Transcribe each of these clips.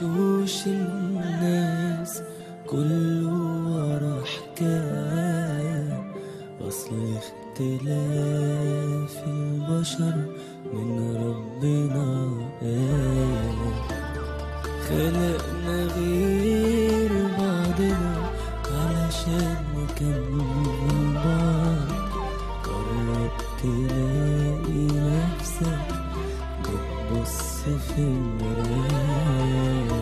وشوش الناس كله ورا حكاية أصل اختلاف البشر من ربنا آية خلقنا غير بعضنا علشان نكمل بعض قرب تلاقي نفسك بتبص في المراية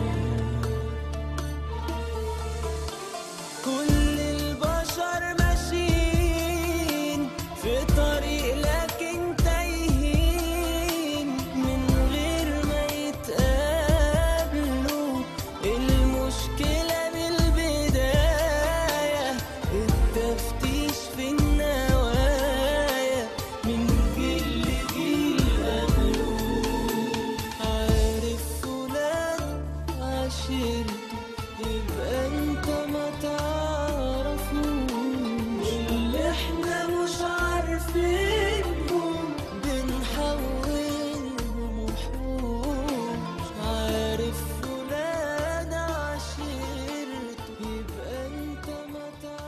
كل البشر ماشيين في طريق لكن تايهين من غير ما يتقابلوا المشكلة بالبداية التفتيش في النوايا من جيل لجيل قبله عارف فلان عشيرته يبقى انت ما تعرفوش اللي احنا مش عارفينهم بنحولهم وحوش عارف فلان عشيرته يبقى انت ما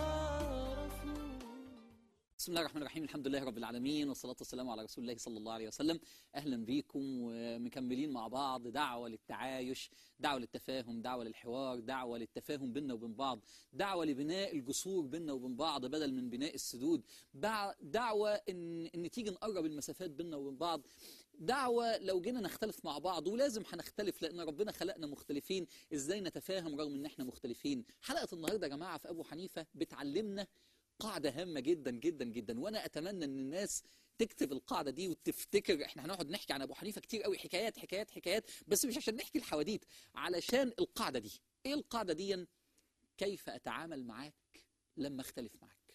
تعرفوش بسم الله الرحمن الرحيم الحمد لله رب العالمين والصلاة والسلام على رسول الله صلى الله عليه وسلم أهلا بيكم ومكملين مع بعض دعوة للتعايش دعوة للتفاهم دعوة للحوار دعوة للتفاهم بيننا وبين بعض دعوة لبناء الجسور بيننا وبين بعض بدل من بناء السدود بع- دعوة إن, إن تيجي نقرب المسافات بيننا وبين بعض دعوة لو جينا نختلف مع بعض ولازم هنختلف لأن ربنا خلقنا مختلفين إزاي نتفاهم رغم إن إحنا مختلفين حلقة النهاردة يا جماعة في أبو حنيفة بتعلمنا قاعدة هامة جدا جدا جدا وانا اتمنى ان الناس تكتب القاعدة دي وتفتكر احنا هنقعد نحكي عن ابو حنيفة كتير قوي حكايات حكايات حكايات بس مش عشان نحكي الحواديت علشان القاعدة دي ايه القاعدة دي كيف اتعامل معاك لما اختلف معاك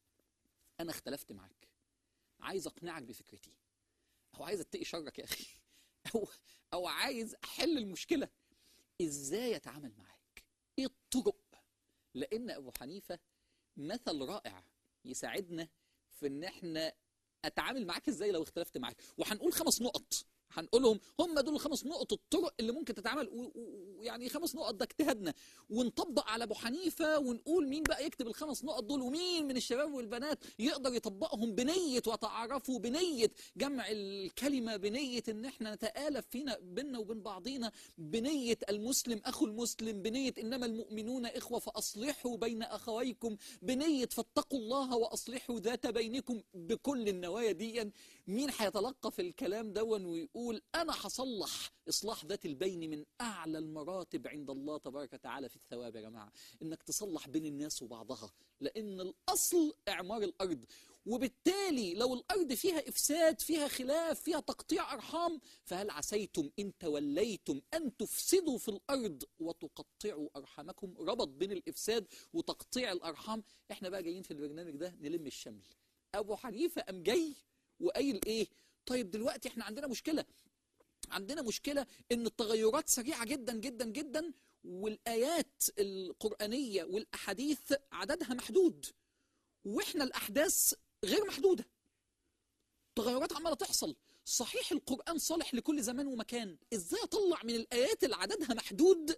انا اختلفت معاك عايز اقنعك بفكرتي او عايز اتقي شرك يا اخي او او عايز احل المشكلة ازاي اتعامل معاك ايه الطرق لان ابو حنيفة مثل رائع يساعدنا في ان احنا اتعامل معاك ازاي لو اختلفت معاك وهنقول خمس نقط هنقولهم هم دول الخمس نقط الطرق اللي ممكن تتعامل و- و- ويعني خمس نقط ده اجتهادنا ونطبق على ابو حنيفه ونقول مين بقى يكتب الخمس نقط دول ومين من الشباب والبنات يقدر يطبقهم بنيه وتعرفوا بنيه جمع الكلمه بنيه ان احنا نتالف فينا بيننا وبين بعضينا بنيه المسلم اخو المسلم بنيه انما المؤمنون اخوه فاصلحوا بين اخويكم بنيه فاتقوا الله واصلحوا ذات بينكم بكل النوايا دي مين هيتلقى في الكلام دون ويقول انا هصلح اصلاح ذات البين من اعلى المراتب عند الله تبارك وتعالى في الثواب يا جماعه انك تصلح بين الناس وبعضها لان الاصل اعمار الارض وبالتالي لو الارض فيها افساد فيها خلاف فيها تقطيع ارحام فهل عسيتم ان توليتم ان تفسدوا في الارض وتقطعوا ارحامكم ربط بين الافساد وتقطيع الارحام احنا بقى جايين في البرنامج ده نلم الشمل ابو حنيفه قام جاي وقايل ايه طيب دلوقتي احنا عندنا مشكله عندنا مشكله ان التغيرات سريعه جدا جدا جدا والايات القرانيه والاحاديث عددها محدود واحنا الاحداث غير محدوده تغيرات عماله تحصل صحيح القران صالح لكل زمان ومكان ازاي اطلع من الايات اللي عددها محدود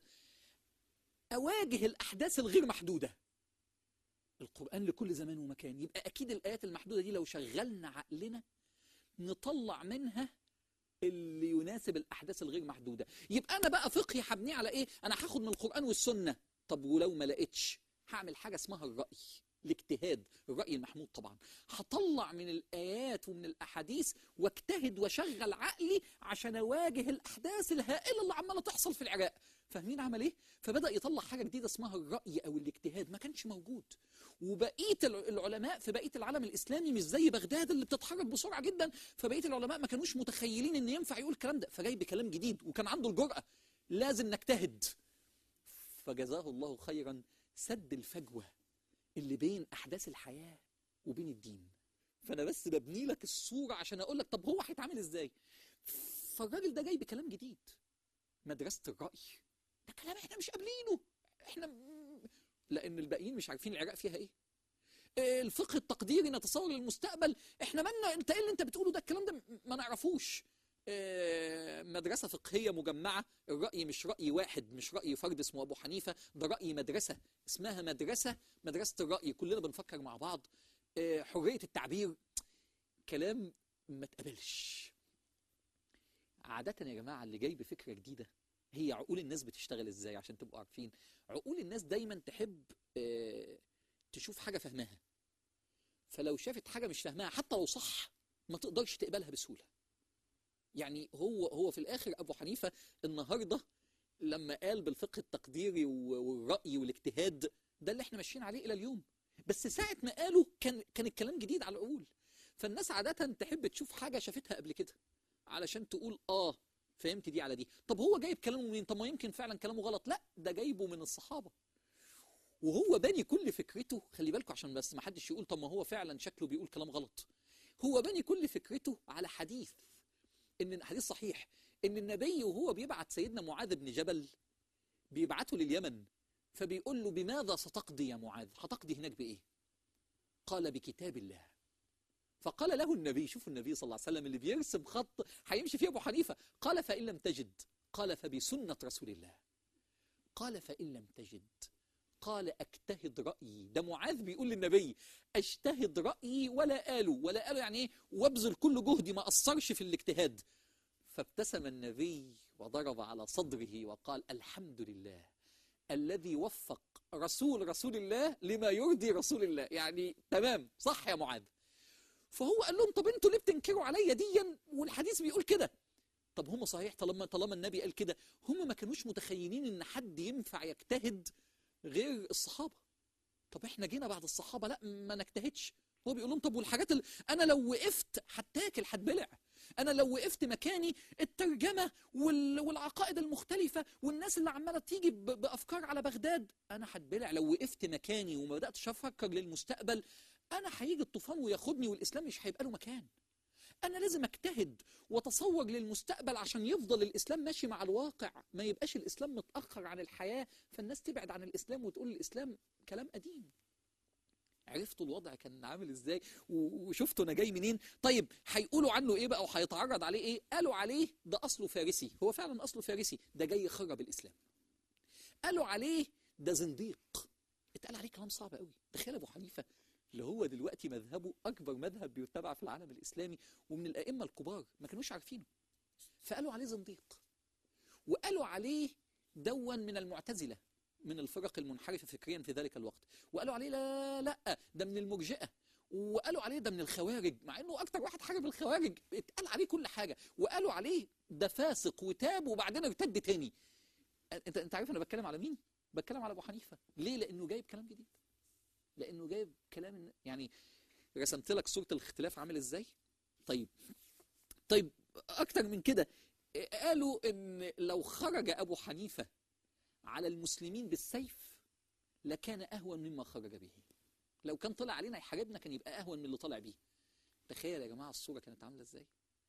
اواجه الاحداث الغير محدوده القرآن لكل زمان ومكان يبقى أكيد الآيات المحدودة دي لو شغلنا عقلنا نطلع منها اللي يناسب الأحداث الغير محدودة يبقى أنا بقى فقهي هبنيه على إيه أنا هاخد من القرآن والسنة طب ولو ما لقيتش هعمل حاجة اسمها الرأي الاجتهاد الرأي المحمود طبعا هطلع من الآيات ومن الأحاديث واجتهد واشغل عقلي عشان أواجه الأحداث الهائلة اللي عمالة تحصل في العراق فاهمين عمل ايه؟ فبدأ يطلع حاجة جديدة اسمها الرأي أو الاجتهاد ما كانش موجود وبقيه الع- العلماء في بقيه العالم الاسلامي مش زي بغداد اللي بتتحرك بسرعه جدا فبقيه العلماء ما كانوش متخيلين ان ينفع يقول الكلام ده فجاي بكلام جديد وكان عنده الجرأه لازم نجتهد فجزاه الله خيرا سد الفجوه اللي بين احداث الحياه وبين الدين فانا بس ببني لك الصوره عشان اقول لك طب هو هيتعامل ازاي فالراجل ده جاي بكلام جديد مدرسه الراي ده كلام احنا مش قابلينه احنا م- لان الباقيين مش عارفين العراق فيها ايه إيه الفقه التقديري نتصور للمستقبل احنا مالنا انت ايه اللي انت بتقوله ده الكلام ده م- ما نعرفوش آه، مدرسة فقهية مجمعة الرأي مش رأي واحد مش رأي فرد اسمه أبو حنيفة ده رأي مدرسة اسمها مدرسة مدرسة الرأي كلنا بنفكر مع بعض آه، حرية التعبير كلام ما تقبلش عادة يا جماعة اللي جاي بفكرة جديدة هي عقول الناس بتشتغل ازاي عشان تبقوا عارفين عقول الناس دايما تحب آه، تشوف حاجة فهمها فلو شافت حاجة مش فاهماها حتى لو صح ما تقدرش تقبلها بسهولة يعني هو هو في الآخر أبو حنيفة النهاردة لما قال بالفقه التقديري و- والرأي والاجتهاد ده اللي احنا ماشيين عليه إلى اليوم بس ساعة ما قالوا كان كان الكلام جديد على العقول فالناس عادة تحب تشوف حاجة شافتها قبل كده علشان تقول اه فهمت دي على دي طب هو جايب كلامه منين طب ما يمكن فعلا كلامه غلط لا ده جايبه من الصحابة وهو باني كل فكرته خلي بالكم عشان بس ما حدش يقول طب ما هو فعلا شكله بيقول كلام غلط هو باني كل فكرته على حديث ان حديث صحيح ان النبي وهو بيبعت سيدنا معاذ بن جبل بيبعته لليمن فبيقول له بماذا ستقضي يا معاذ هتقضي هناك بايه قال بكتاب الله فقال له النبي شوفوا النبي صلى الله عليه وسلم اللي بيرسم خط هيمشي فيه ابو حنيفه قال فان لم تجد قال فبسنه رسول الله قال فان لم تجد قال اجتهد رايي ده معاذ بيقول للنبي اجتهد رايي ولا قالوا ولا قالوا يعني ايه وابذل كل جهدي ما اثرش في الاجتهاد فابتسم النبي وضرب على صدره وقال الحمد لله الذي وفق رسول رسول الله لما يرضي رسول الله يعني تمام صح يا معاذ فهو قال لهم طب انتوا ليه بتنكروا عليا ديا والحديث بيقول كده طب هم صحيح طالما طالما النبي قال كده هم ما كانوش متخيلين ان حد ينفع يجتهد غير الصحابه طب احنا جينا بعد الصحابه لا ما نجتهدش هو بيقول لهم طب والحاجات اللي انا لو وقفت هتاكل هتبلع انا لو وقفت مكاني الترجمه وال... والعقائد المختلفه والناس اللي عماله تيجي ب... بافكار على بغداد انا هتبلع لو وقفت مكاني وما بداتش افكر للمستقبل انا هيجي الطوفان وياخدني والاسلام مش هيبقى له مكان انا لازم اجتهد واتصور للمستقبل عشان يفضل الاسلام ماشي مع الواقع ما يبقاش الاسلام متاخر عن الحياه فالناس تبعد عن الاسلام وتقول الاسلام كلام قديم عرفتوا الوضع كان عامل ازاي و- وشفتوا انا جاي منين طيب هيقولوا عنه ايه بقى وهيتعرض عليه ايه قالوا عليه ده اصله فارسي هو فعلا اصله فارسي ده جاي يخرب الاسلام قالوا عليه ده زنديق اتقال عليه كلام صعب قوي تخيل ابو حنيفه اللي هو دلوقتي مذهبه اكبر مذهب بيتبع في العالم الاسلامي ومن الائمه الكبار ما كانوش عارفينه فقالوا عليه زنديق وقالوا عليه دون من المعتزله من الفرق المنحرفه فكريا في ذلك الوقت وقالوا عليه لا لا ده من المرجئه وقالوا عليه ده من الخوارج مع انه اكتر واحد حارب الخوارج اتقال عليه كل حاجه وقالوا عليه ده فاسق وتاب وبعدين ارتد تاني انت انت عارف انا بتكلم على مين بتكلم على ابو حنيفه ليه لانه جايب كلام جديد لانه جايب كلام يعني رسمت لك صوره الاختلاف عامل ازاي طيب طيب اكتر من كده قالوا ان لو خرج ابو حنيفه على المسلمين بالسيف لكان اهون مما خرج به لو كان طلع علينا يحاربنا كان يبقى اهون من اللي طلع بيه تخيل يا جماعه الصوره كانت عامله ازاي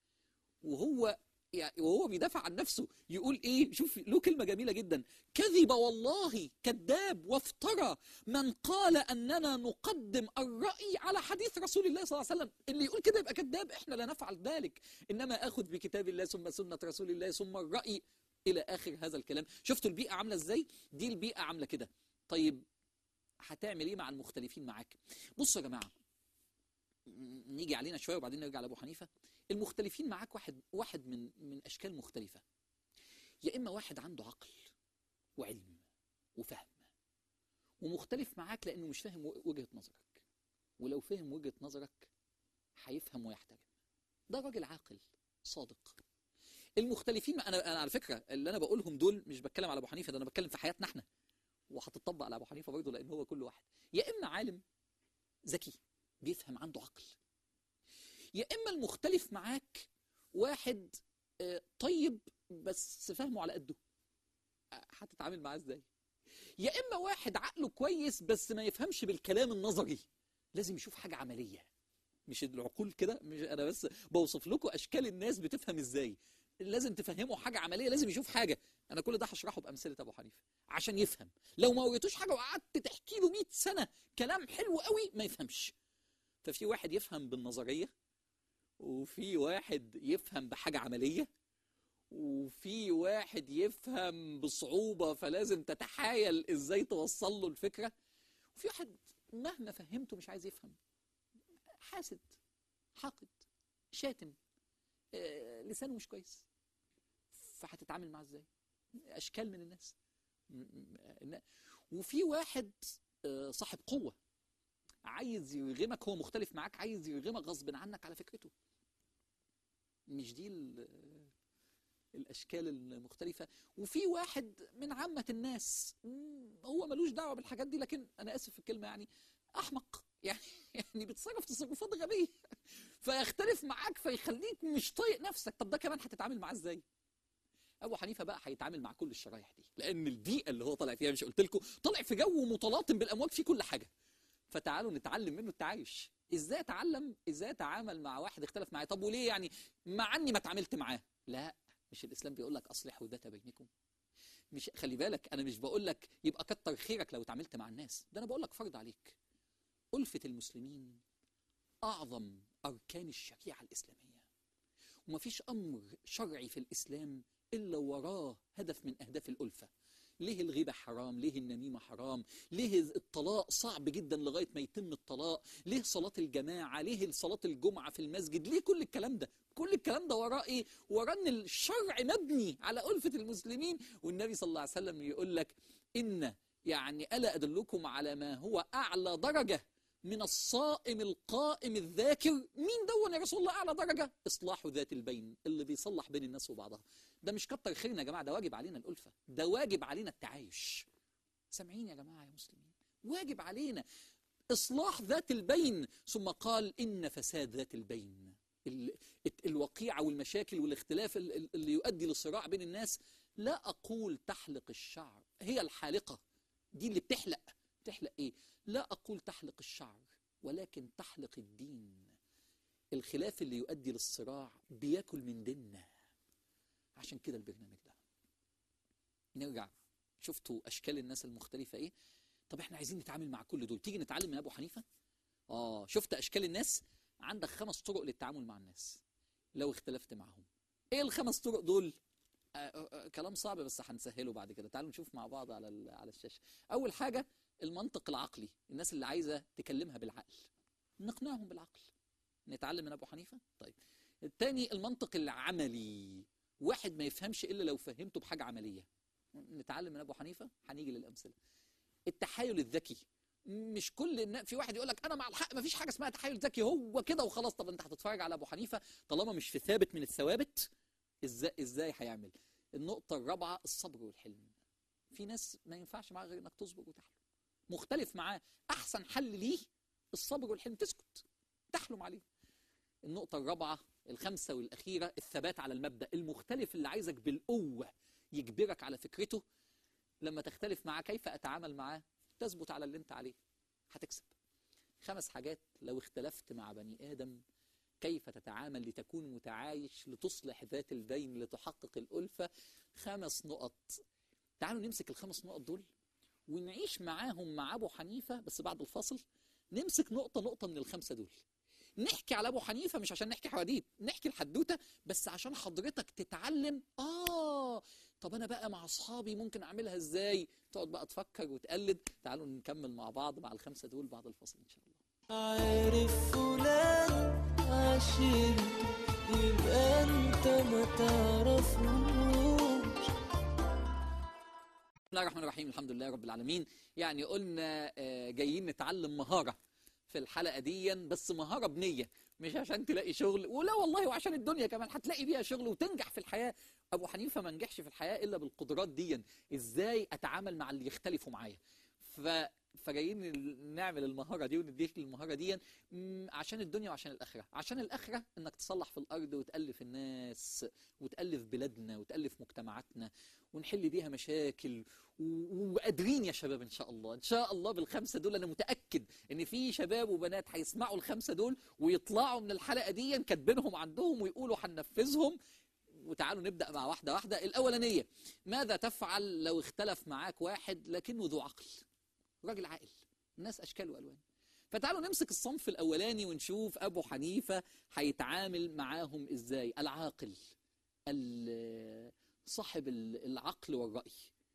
وهو يعني وهو بيدافع عن نفسه يقول ايه شوف له كلمه جميله جدا كذب والله كذاب وافترى من قال اننا نقدم الراي على حديث رسول الله صلى الله عليه وسلم اللي يقول كده يبقى كذاب احنا لا نفعل ذلك انما اخذ بكتاب الله ثم سنه رسول الله ثم الراي الى اخر هذا الكلام شفتوا البيئه عامله ازاي دي البيئه عامله كده طيب هتعمل ايه مع المختلفين معاك بصوا يا جماعه م- نيجي علينا شويه وبعدين نرجع لابو حنيفه المختلفين معاك واحد واحد من من اشكال مختلفه يا اما واحد عنده عقل وعلم وفهم ومختلف معاك لانه مش فاهم و- وجهه نظرك ولو فهم وجهه نظرك هيفهم ويحترم ده راجل عاقل صادق المختلفين مع- انا انا على فكره اللي انا بقولهم دول مش بتكلم على ابو حنيفه ده انا بتكلم في حياتنا احنا وهتطبق على ابو حنيفه برضه لان هو كل واحد يا اما عالم ذكي بيفهم عنده عقل يا اما المختلف معاك واحد آه، طيب بس فهمه على قده آه، هتتعامل معاه ازاي يا اما واحد عقله كويس بس ما يفهمش بالكلام النظري لازم يشوف حاجه عمليه مش العقول كده مش انا بس بوصف لكم اشكال الناس بتفهم ازاي لازم تفهموا حاجه عمليه لازم يشوف حاجه انا كل ده هشرحه بامثله ابو حنيفه عشان يفهم لو ما وريتوش حاجه وقعدت تحكي له 100 سنه كلام حلو قوي ما يفهمش ففي واحد يفهم بالنظريه وفي واحد يفهم بحاجة عملية وفي واحد يفهم بصعوبة فلازم تتحايل ازاي توصل له الفكرة وفي واحد مهما فهمته مش عايز يفهم حاسد حاقد شاتم آه، لسانه مش كويس فهتتعامل معاه ازاي اشكال من الناس م- م- وفي واحد آه، صاحب قوة عايز يرغمك هو مختلف معاك عايز يرغمك غصب عنك على فكرته مش دي ال- الاشكال المختلفه وفي واحد من عامه الناس مم، هو ملوش دعوه بالحاجات دي لكن انا اسف في الكلمه يعني احمق يعني يعني بيتصرف تصرفات غبيه فيختلف معاك فيخليك مش طايق نفسك طب ده كمان هتتعامل معاه ازاي ابو حنيفه بقى هيتعامل مع كل الشرايح دي لان البيئه اللي هو طالع فيها مش قلت لكم طالع في جو متلاطم بالامواج في كل حاجه فتعالوا نتعلم منه التعايش ازاي اتعلم ازاي اتعامل مع واحد اختلف معايا طب وليه يعني مع اني ما اتعاملت معاه لا مش الاسلام بيقول لك اصلحوا ذات بينكم مش خلي بالك انا مش بقول لك يبقى كتر خيرك لو اتعاملت مع الناس ده انا بقول لك فرض عليك ألفة المسلمين أعظم أركان الشريعة الإسلامية ومفيش أمر شرعي في الإسلام إلا وراه هدف من أهداف الألفة ليه الغيبة حرام ليه النميمة حرام ليه الطلاق صعب جدا لغاية ما يتم الطلاق ليه صلاة الجماعة ليه صلاة الجمعة في المسجد ليه كل الكلام ده كل الكلام ده وراه ايه وراه ان الشرع مبني على ألفة المسلمين والنبي صلى الله عليه وسلم يقول لك إن يعني ألا أدلكم على ما هو أعلى درجة من الصائم القائم الذاكر مين دون يا رسول الله أعلى درجة إصلاح ذات البين اللي بيصلح بين الناس وبعضها ده مش كتر خيرنا يا جماعة ده واجب علينا الألفة ده واجب علينا التعايش سامعين يا جماعة يا مسلمين واجب علينا إصلاح ذات البين ثم قال إن فساد ذات البين ال- الت- الوقيعة والمشاكل والاختلاف ال- ال- اللي يؤدي لصراع بين الناس لا أقول تحلق الشعر هي الحالقة دي اللي بتحلق تحلق إيه لا أقول تحلق الشعر ولكن تحلق الدين الخلاف اللي يؤدي للصراع بياكل من ديننا عشان كده البرنامج ده نرجع شفتوا أشكال الناس المختلفة إيه طب احنا عايزين نتعامل مع كل دول تيجي نتعلم من أبو حنيفة آه شفت أشكال الناس عندك خمس طرق للتعامل مع الناس لو اختلفت معهم ايه الخمس طرق دول آه آه آه كلام صعب بس هنسهله بعد كده تعالوا نشوف مع بعض على ال- على الشاشه اول حاجه المنطق العقلي الناس اللي عايزه تكلمها بالعقل نقنعهم بالعقل نتعلم من ابو حنيفه طيب الثاني المنطق العملي واحد ما يفهمش الا لو فهمته بحاجه عمليه نتعلم من ابو حنيفه هنيجي للامثله التحايل الذكي مش كل الناس في واحد يقول لك انا مع الحق ما فيش حاجه اسمها تحايل ذكي هو كده وخلاص طب انت هتتفرج على ابو حنيفه طالما مش في ثابت من الثوابت ازاي ازاي هيعمل النقطه الرابعه الصبر والحلم في ناس ما ينفعش معاه غير انك تصبر وتحلم مختلف معاه احسن حل ليه الصبر والحلم تسكت تحلم عليه النقطه الرابعه الخامسه والاخيره الثبات على المبدا المختلف اللي عايزك بالقوه يجبرك على فكرته لما تختلف معاه كيف اتعامل معاه تثبت على اللي انت عليه هتكسب خمس حاجات لو اختلفت مع بني ادم كيف تتعامل لتكون متعايش لتصلح ذات البين لتحقق الألفة خمس نقط تعالوا نمسك الخمس نقط دول ونعيش معاهم مع أبو حنيفة بس بعد الفاصل نمسك نقطة نقطة من الخمسة دول نحكي على أبو حنيفة مش عشان نحكي حواديت نحكي الحدوتة بس عشان حضرتك تتعلم آه طب أنا بقى مع أصحابي ممكن أعملها إزاي تقعد بقى تفكر وتقلد تعالوا نكمل مع بعض مع الخمسة دول بعد الفاصل إن شاء الله عارف فلان عشرته يبقى انت ما تعرفوش بسم الله الرحمن الرحيم الحمد لله رب العالمين يعني قلنا آه، جايين نتعلم مهارة في الحلقة دي بس مهارة بنية مش عشان تلاقي شغل ولا والله وعشان الدنيا كمان هتلاقي بيها شغل وتنجح في الحياة أبو حنيفة ما نجحش في الحياة إلا بالقدرات دي إزاي أتعامل مع اللي يختلفوا معايا ف فجايين نعمل المهارة دي ونديك المهارة دي مم، عشان الدنيا وعشان الآخرة عشان الآخرة إنك تصلح في الأرض وتألف الناس وتألف بلادنا وتألف مجتمعاتنا ونحل بيها مشاكل و- وقادرين يا شباب ان شاء الله ان شاء الله بالخمسه دول انا متاكد ان في شباب وبنات هيسمعوا الخمسه دول ويطلعوا من الحلقه دي كاتبينهم عندهم ويقولوا هننفذهم وتعالوا نبدا مع واحده واحده الاولانيه ماذا تفعل لو اختلف معاك واحد لكنه ذو عقل راجل عاقل الناس اشكال والوان فتعالوا نمسك الصنف الاولاني ونشوف ابو حنيفه هيتعامل معاهم ازاي العاقل ال- صاحب ال- العقل والراي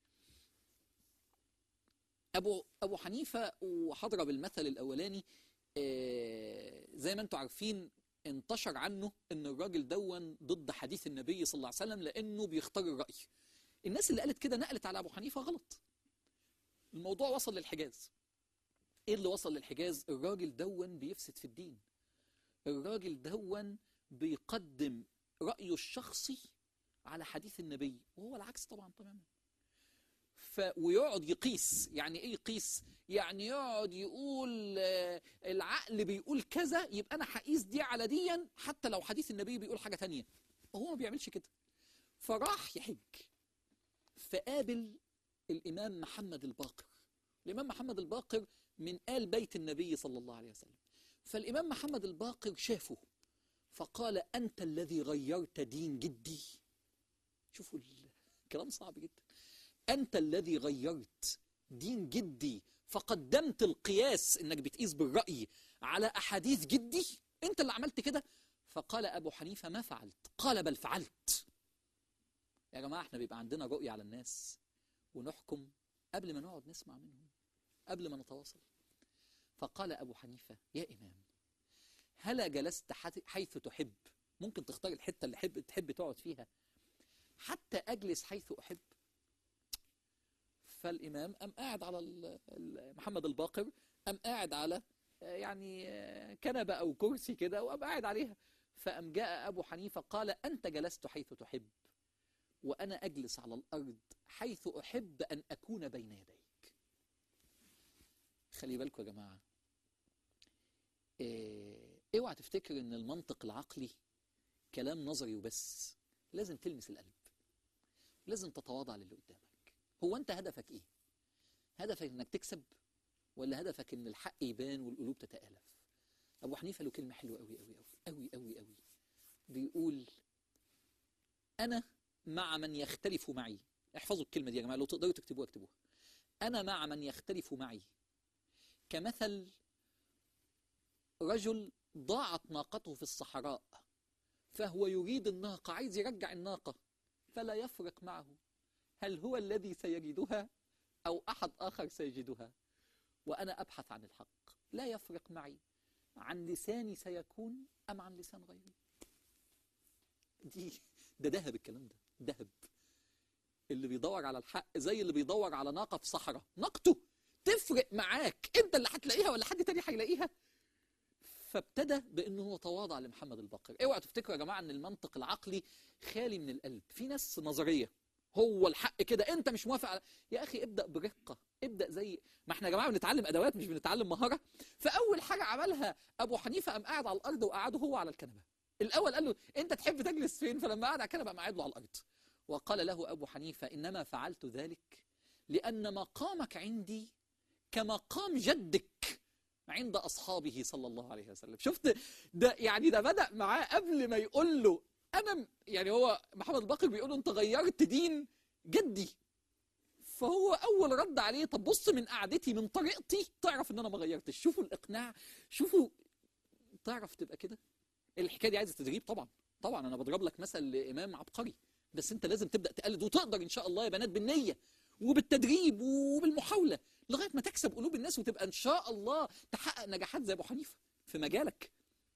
ابو ابو حنيفه وهضرب المثل الاولاني آه، زي ما انتم عارفين انتشر عنه ان الراجل دون ضد حديث النبي صلى الله عليه وسلم لانه بيختار الراي الناس اللي قالت كده نقلت على ابو حنيفه غلط الموضوع وصل للحجاز ايه اللي وصل للحجاز الراجل دون بيفسد في الدين الراجل دون بيقدم رايه الشخصي على حديث النبي وهو العكس طبعا تماما ف ويقعد يقيس يعني ايه يقيس يعني يقعد يقول آه، العقل بيقول كذا يبقى انا هقيس دي على ديا حتى لو حديث النبي بيقول حاجه تانية وهو ما بيعملش كده فراح يحج فقابل الامام محمد الباقر الامام محمد الباقر من آل بيت النبي صلى الله عليه وسلم فالامام محمد الباقر شافه فقال انت الذي غيرت دين جدي شوفوا الكلام صعب جدا أنت الذي غيرت دين جدي فقدمت القياس إنك بتقيس بالرأي على أحاديث جدي أنت اللي عملت كده فقال أبو حنيفة ما فعلت قال بل فعلت يا جماعة احنا بيبقى عندنا رؤية على الناس ونحكم قبل ما نقعد نسمع منهم قبل ما نتواصل فقال أبو حنيفة يا إمام هلا جلست حت- حيث تحب ممكن تختار الحتة اللي حب تحب تقعد فيها حتى أجلس حيث أحب فالإمام قام قاعد على ال- ال- محمد الباقر قام قاعد على آه، يعني آه، كنبة أو كرسي كده وقام قاعد عليها فقام جاء أبو حنيفة قال أنت جلست حيث تحب وأنا أجلس على الأرض حيث أحب أن أكون بين يديك خلي بالكم يا جماعة إيه، اوعى تفتكر ان المنطق العقلي كلام نظري وبس لازم تلمس القلب لازم تتواضع للي قدامك هو انت هدفك ايه هدفك انك تكسب ولا هدفك ان الحق يبان والقلوب تتآلف ابو حنيفه له كلمه حلوه قوي قوي قوي قوي قوي قوي بيقول انا مع من يختلف معي احفظوا الكلمه دي يا جماعه لو تقدروا تكتبوها اكتبوها انا مع من يختلف معي كمثل رجل ضاعت ناقته في الصحراء فهو يريد الناقه عايز يرجع الناقه فلا يفرق معه هل هو الذي سيجدها أو أحد آخر سيجدها وأنا أبحث عن الحق لا يفرق معي عن لساني سيكون أم عن لسان غيري دي ده ذهب الكلام ده ذهب اللي بيدور على الحق زي اللي بيدور على ناقة في صحراء ناقته تفرق معاك انت اللي هتلاقيها ولا حد تاني هيلاقيها فابتدى بانه هو تواضع لمحمد الباقر اوعوا تفتكروا يا جماعه ان المنطق العقلي خالي من القلب في ناس نظريه هو الحق كده انت مش موافق على يا اخي ابدا برقه ابدا زي ما احنا يا جماعه بنتعلم ادوات مش بنتعلم مهاره فاول حاجه عملها ابو حنيفه قام قاعد على الارض وقعده هو على الكنبه الاول قال له انت تحب تجلس فين فلما قعد على الكنبه قام قاعد له على الارض وقال له ابو حنيفه انما فعلت ذلك لان مقامك عندي كمقام جدك عند اصحابه صلى الله عليه وسلم شفت ده يعني ده بدا معاه قبل ما يقول له انا م- يعني هو محمد الباقر بيقول له انت غيرت دين جدي فهو اول رد عليه طب بص من قعدتي من طريقتي تعرف ان انا ما غيرتش شوفوا الاقناع شوفوا تعرف تبقى كده الحكايه دي عايزه تدريب طبعا طبعا انا بضرب لك مثل لامام عبقري بس انت لازم تبدا تقلد وتقدر ان شاء الله يا بنات بالنيه وبالتدريب وبالمحاوله لغايه ما تكسب قلوب الناس وتبقى ان شاء الله تحقق نجاحات زي ابو حنيفه في مجالك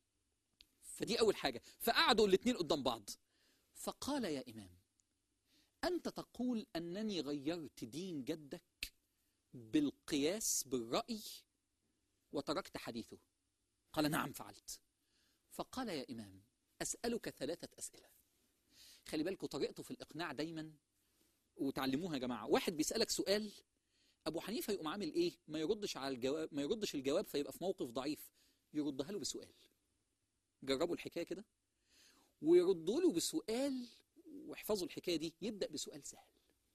فدي اول حاجه فقعدوا الاثنين قدام بعض فقال يا امام انت تقول انني غيرت دين جدك بالقياس بالراي وتركت حديثه قال نعم فعلت فقال يا امام اسالك ثلاثه اسئله خلي بالكوا طريقته في الاقناع دايما وتعلموها يا جماعه واحد بيسالك سؤال ابو حنيفه يقوم عامل ايه ما يردش على الجواب ما يردش الجواب فيبقى في موقف ضعيف يردها له بسؤال جربوا الحكايه كده ويردوا له بسؤال واحفظوا الحكايه دي يبدا بسؤال سهل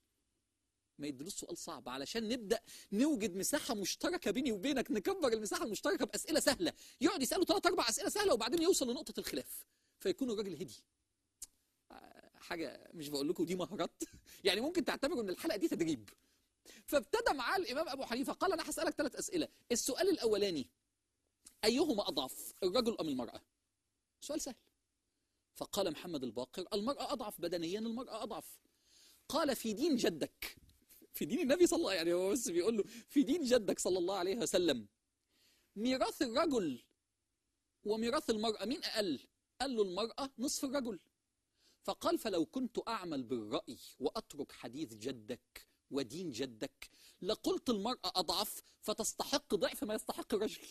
ما يدلوش سؤال صعب علشان نبدا نوجد مساحه مشتركه بيني وبينك نكبر المساحه المشتركه باسئله سهله يقعد يساله ثلاث اربع اسئله سهله وبعدين يوصل لنقطه الخلاف فيكون الراجل هدي آه، حاجه مش بقول لكم دي مهارات يعني ممكن تعتبروا ان الحلقه دي تدريب فابتدى معاه الامام ابو حنيفه قال انا هسالك ثلاث اسئله السؤال الاولاني أيهما أضعف الرجل أم المرأة سؤال سهل فقال محمد الباقر المرأة أضعف بدنيا المرأة أضعف قال في دين جدك في دين النبي صلى الله عليه يعني هو بس بيقول له في دين جدك صلى الله عليه وسلم ميراث الرجل وميراث المرأة مين أقل قال له المرأة نصف الرجل فقال فلو كنت أعمل بالرأي وأترك حديث جدك ودين جدك لقلت المرأة أضعف فتستحق ضعف ما يستحق الرجل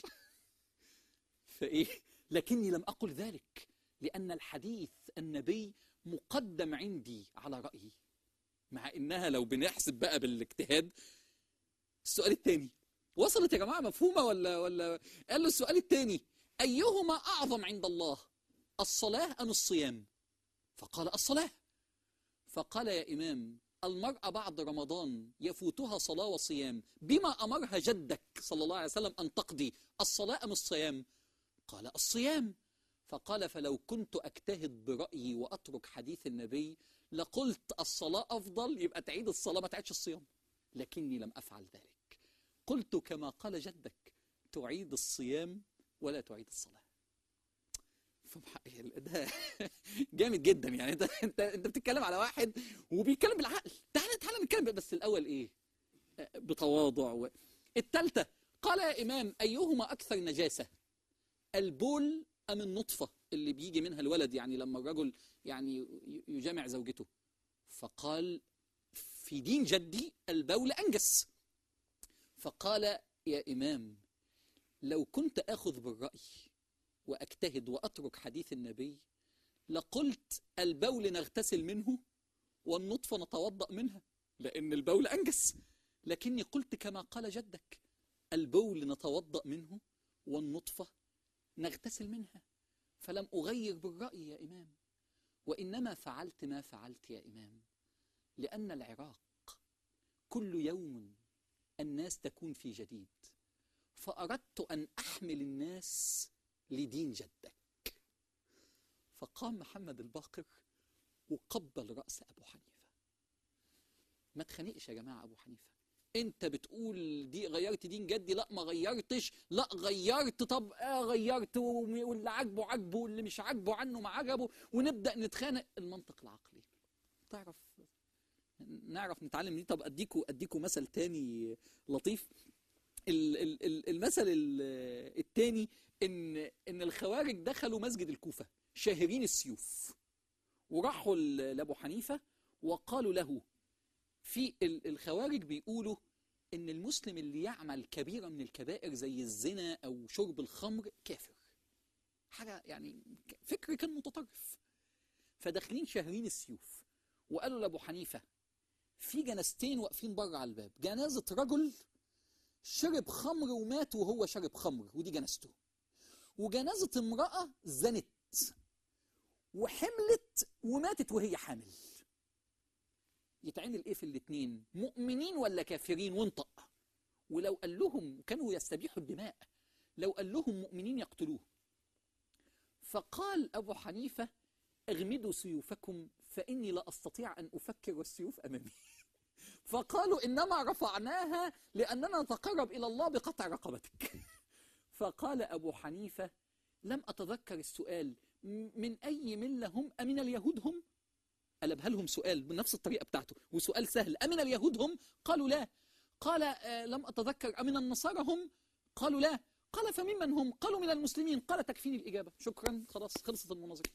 فإيه لكني لم أقل ذلك لأن الحديث النبي مقدم عندي على رأيي مع إنها لو بنحسب بقى بالاجتهاد السؤال الثاني وصلت يا جماعة مفهومة ولا ولا قال له السؤال الثاني أيهما أعظم عند الله الصلاة أم الصيام فقال الصلاة فقال يا إمام المرأة بعد رمضان يفوتها صلاة وصيام بما أمرها جدك صلى الله عليه وسلم أن تقضي الصلاة أم الصيام قال الصيام فقال فلو كنت أجتهد برأيي وأترك حديث النبي لقلت الصلاة أفضل يبقى تعيد الصلاة ما تعيدش الصيام لكني لم أفعل ذلك قلت كما قال جدك تعيد الصيام ولا تعيد الصلاة فمح- ده جامد جدا يعني انت انت انت بتتكلم على واحد وبيتكلم بالعقل تعالى تعالى نتكلم بس الاول ايه آه، بتواضع و... الثالثه قال يا امام ايهما اكثر نجاسه البول ام النطفه اللي بيجي منها الولد يعني لما الرجل يعني ي- يجامع زوجته فقال في دين جدي البول انجس فقال يا امام لو كنت اخذ بالراي واجتهد واترك حديث النبي لقلت البول نغتسل منه والنطفه نتوضا منها لان البول انجس لكني قلت كما قال جدك البول نتوضا منه والنطفه نغتسل منها فلم اغير بالراي يا امام وانما فعلت ما فعلت يا امام لان العراق كل يوم الناس تكون في جديد فاردت ان احمل الناس لدين جدك فقام محمد الباقر وقبل رأس أبو حنيفة ما تخانقش يا جماعة أبو حنيفة أنت بتقول دي غيرت دين جدي لا ما غيرتش لا غيرت طب آه غيرت وم- واللي عاجبه عاجبه واللي مش عاجبه عنه ما عجبه ونبدأ نتخانق المنطق العقلي تعرف نعرف نتعلم دي طب أديكوا أديكوا مثل تاني لطيف ال- ال- ال- المثل ال- التاني ان ان الخوارج دخلوا مسجد الكوفه شاهرين السيوف وراحوا ل- لابو حنيفه وقالوا له في ال- الخوارج بيقولوا ان المسلم اللي يعمل كبيره من الكبائر زي الزنا او شرب الخمر كافر حاجه يعني ك- فكر كان متطرف فداخلين شاهرين السيوف وقالوا لابو حنيفه في جنازتين واقفين بره على الباب جنازه رجل شرب خمر ومات وهو شرب خمر ودي جنازته وجنازة امرأة زنت وحملت وماتت وهي حامل يتعمل ايه في الاتنين مؤمنين ولا كافرين وانطق ولو قال لهم كانوا يستبيحوا الدماء لو قال لهم مؤمنين يقتلوه فقال أبو حنيفة اغمدوا سيوفكم فإني لا أستطيع أن أفكر والسيوف أمامي فقالوا إنما رفعناها لأننا نتقرب إلى الله بقطع رقبتك فقال أبو حنيفة لم أتذكر السؤال م- من أي ملة هم أمن اليهود هم قلبها لهم سؤال بنفس الطريقة بتاعته وسؤال سهل أمن اليهود هم قالوا لا قال آه لم أتذكر أمن النصارى هم قالوا لا قال فممن هم قالوا من المسلمين قال تكفيني الإجابة شكرا خلاص خلصت المناظرة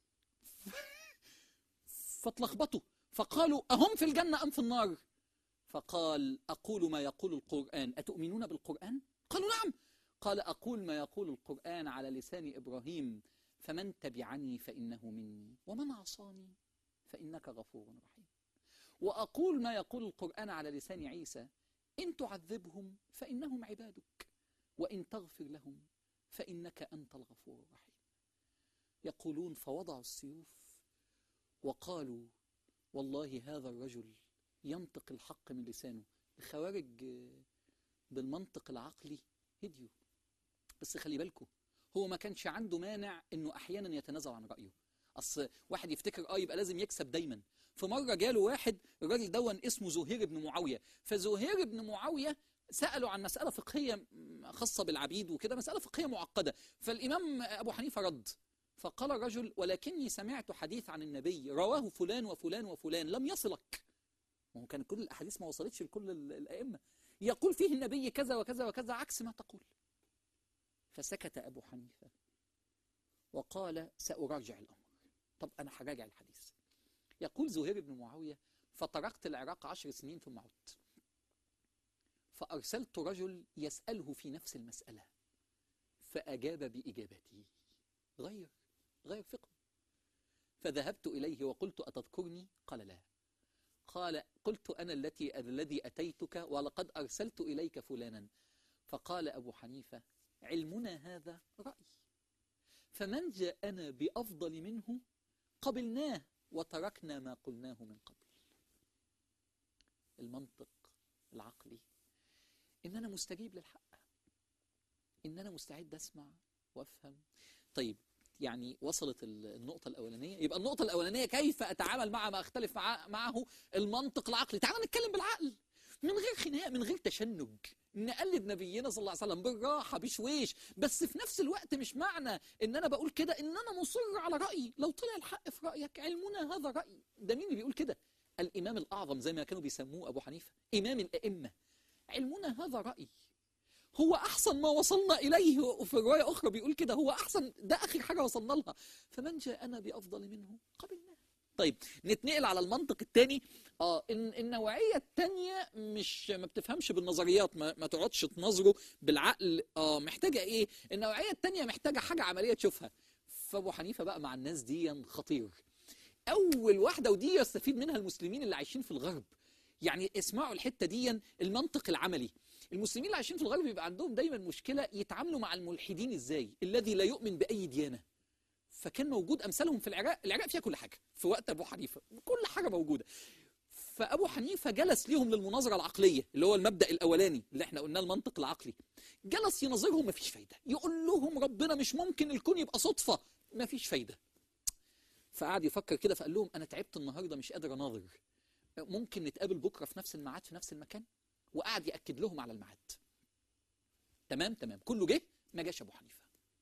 فاتلخبطوا فقالوا أهم في الجنة أم في النار فقال أقول ما يقول القرآن أتؤمنون بالقرآن قالوا نعم قال أقول ما يقول القرآن على لسان إبراهيم فمن تبعني فإنه مني ومن عصاني فإنك غفور رحيم وأقول ما يقول القرآن على لسان عيسى إن تعذبهم فإنهم عبادك وإن تغفر لهم فإنك أنت الغفور الرحيم يقولون فوضعوا السيوف وقالوا والله هذا الرجل ينطق الحق من لسانه الخوارج آه، بالمنطق العقلي هديوا بس خلي بالكم هو ما كانش عنده مانع انه احيانا يتنازل عن رايه اصل واحد يفتكر اه يبقى لازم يكسب دايما في مره جاله واحد الراجل دون اسمه زهير بن معاويه فزهير بن معاويه سالوا عن مساله فقهيه م- خاصه بالعبيد وكده مساله فقهيه معقده فالامام ابو حنيفه رد فقال الرجل ولكني سمعت حديث عن النبي رواه فلان وفلان وفلان لم يصلك ما هو كان كل الاحاديث ما وصلتش لكل ال- الائمه يقول فيه النبي كذا وكذا وكذا عكس ما تقول فسكت ابو حنيفه وقال ساراجع الامر طب انا هراجع الحديث يقول زهير بن معاويه فتركت العراق عشر سنين ثم عدت فأرسلت رجل يسأله في نفس المسألة فأجاب بإجابتي غير غير فقه فذهبت إليه وقلت أتذكرني قال لا قال قلت أنا التي الذي أتيتك ولقد أرسلت إليك فلانا فقال أبو حنيفة علمنا هذا رأي فمن جاءنا بأفضل منه قبلناه وتركنا ما قلناه من قبل المنطق العقلي ان انا مستجيب للحق ان انا مستعد اسمع وافهم طيب يعني وصلت ال- النقطة الأولانية يبقى النقطة الأولانية كيف أتعامل مع ما أختلف مع معه المنطق العقلي تعال نتكلم بالعقل من غير خناق من غير تشنج نقلد نبينا صلى الله عليه وسلم بالراحة بشويش بس في نفس الوقت مش معنى ان انا بقول كده ان انا مصر على رأيي لو طلع الحق في رأيك علمنا هذا رأي ده مين اللي بيقول كده الإمام الأعظم زي ما كانوا بيسموه أبو حنيفة إمام الأئمة علمنا هذا رأي هو أحسن ما وصلنا إليه وفي رواية أخرى بيقول كده هو أحسن ده آخر حاجة وصلنا لها فمن جاءنا بأفضل منه قبلناه طيب نتنقل على المنطق الثاني اه ان النوعيه الثانيه مش ما بتفهمش بالنظريات ما, ما تقعدش تنظره بالعقل اه محتاجه ايه النوعيه الثانيه محتاجه حاجه عمليه تشوفها فابو حنيفه بقى مع الناس دي خطير اول واحده ودي يستفيد منها المسلمين اللي عايشين في الغرب يعني اسمعوا الحته دي المنطق العملي المسلمين اللي عايشين في الغرب بيبقى عندهم دايما مشكله يتعاملوا مع الملحدين ازاي الذي لا يؤمن باي ديانه فكان موجود امثالهم في العراق العراق فيها كل حاجه في وقت ابو حنيفه كل حاجه موجوده فابو حنيفه جلس ليهم للمناظره العقليه اللي هو المبدا الاولاني اللي احنا قلناه المنطق العقلي جلس يناظرهم مفيش فايده يقول لهم ربنا مش ممكن الكون يبقى صدفه مفيش فايده فقعد يفكر كده فقال لهم انا تعبت النهارده مش قادر اناظر ممكن نتقابل بكره في نفس الميعاد في نفس المكان وقعد ياكد لهم على الميعاد تمام تمام كله جه ما جاش ابو حنيفه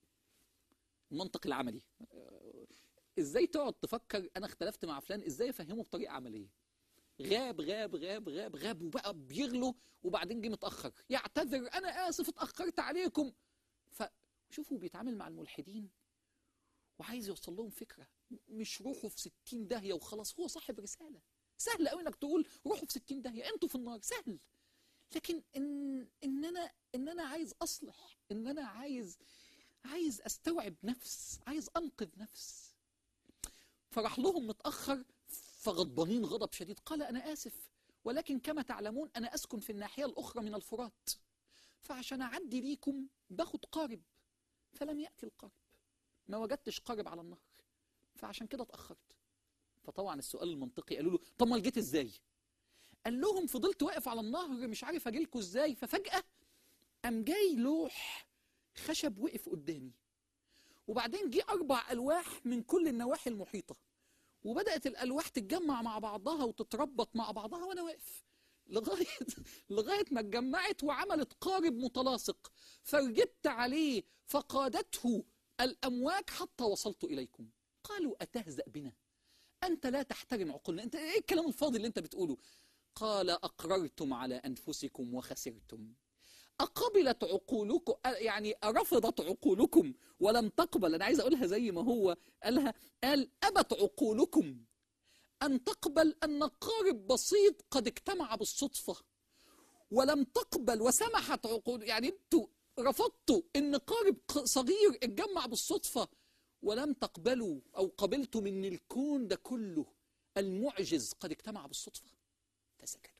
المنطق العملي آه، ازاي تقعد تفكر انا اختلفت مع فلان ازاي افهمه بطريقه عمليه غاب غاب غاب غاب غاب وبقى بيغلو وبعدين جه متاخر يعتذر انا اسف اتاخرت عليكم فشوفوا بيتعامل مع الملحدين وعايز يوصل لهم فكره مش روحوا في 60 داهيه وخلاص هو صاحب رساله سهل قوي انك تقول روحوا في 60 داهيه انتوا في النار سهل لكن ان ان انا ان انا عايز اصلح ان انا عايز عايز استوعب نفس عايز انقذ نفس فراح لهم متاخر فغضبانين غضب شديد قال انا اسف ولكن كما تعلمون انا اسكن في الناحيه الاخرى من الفرات فعشان اعدي ليكم باخد قارب فلم ياتي القارب ما وجدتش قارب على النهر فعشان كده اتاخرت فطبعا السؤال المنطقي قالوا له طب ما جيت ازاي قال لهم فضلت واقف على النهر مش عارف اجيلكوا ازاي ففجاه قام جاي لوح خشب وقف قدامي وبعدين جه اربع الواح من كل النواحي المحيطه وبدات الالواح تتجمع مع بعضها وتتربط مع بعضها وانا واقف لغايه لغايه ما اتجمعت وعملت قارب متلاصق فرجبت عليه فقادته الامواج حتى وصلت اليكم قالوا اتهزا بنا انت لا تحترم عقولنا انت ايه الكلام الفاضي اللي انت بتقوله قال اقررتم على انفسكم وخسرتم أقبلت عقولكم يعني رفضت عقولكم ولم تقبل أنا عايز أقولها زي ما هو قالها قال أبت عقولكم أن تقبل أن قارب بسيط قد اجتمع بالصدفة ولم تقبل وسمحت عقول يعني أنتوا رفضتوا أن قارب ق- صغير اتجمع بالصدفة ولم تقبلوا أو قبلتوا من الكون ده كله المعجز قد اجتمع بالصدفة فسكتوا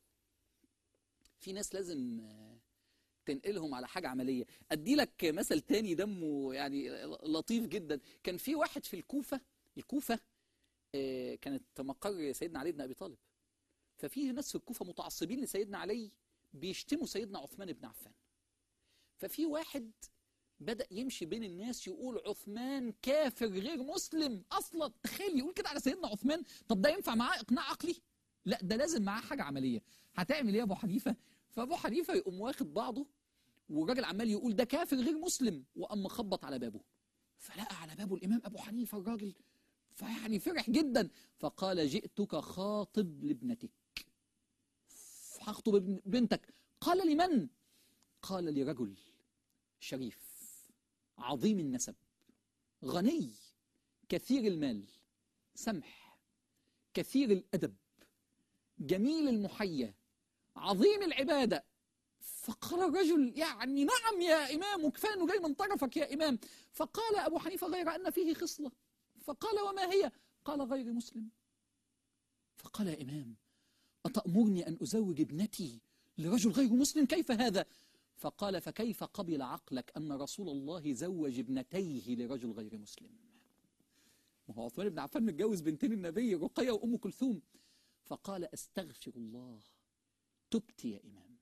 في ناس لازم آه، تنقلهم على حاجة عملية أدي لك مثل تاني دمه يعني لطيف جدا كان في واحد في الكوفة الكوفة آه، كانت مقر سيدنا علي بن أبي طالب ففي ناس في الكوفة متعصبين لسيدنا علي بيشتموا سيدنا عثمان بن عفان ففي واحد بدأ يمشي بين الناس يقول عثمان كافر غير مسلم أصلا تخيل يقول كده على سيدنا عثمان طب ده ينفع معاه إقناع عقلي لا ده لازم معاه حاجة عملية هتعمل ايه يا ابو حنيفة فابو حنيفه يقوم واخد بعضه والراجل عمال يقول ده كافر غير مسلم واما خبط على بابه فلقى على بابه الامام ابو حنيفه الراجل فيعني فرح جدا فقال جئتك خاطب لابنتك هخطب ابن- بنتك قال لمن قال لرجل شريف عظيم النسب غني كثير المال سمح كثير الادب جميل المحيا عظيم العباده فقال الرجل يعني نعم يا إمام وكفاية أنه جاي من طرفك يا إمام فقال أبو حنيفة غير أن فيه خصلة فقال وما هي قال غير مسلم فقال يا إمام أتأمرني أن أزوج ابنتي لرجل غير مسلم كيف هذا فقال فكيف قبل عقلك أن رسول الله زوج ابنتيه لرجل غير مسلم ما هو عثمان بن عفان متجوز بنتين النبي رقية وأم كلثوم فقال أستغفر الله تبت يا إمام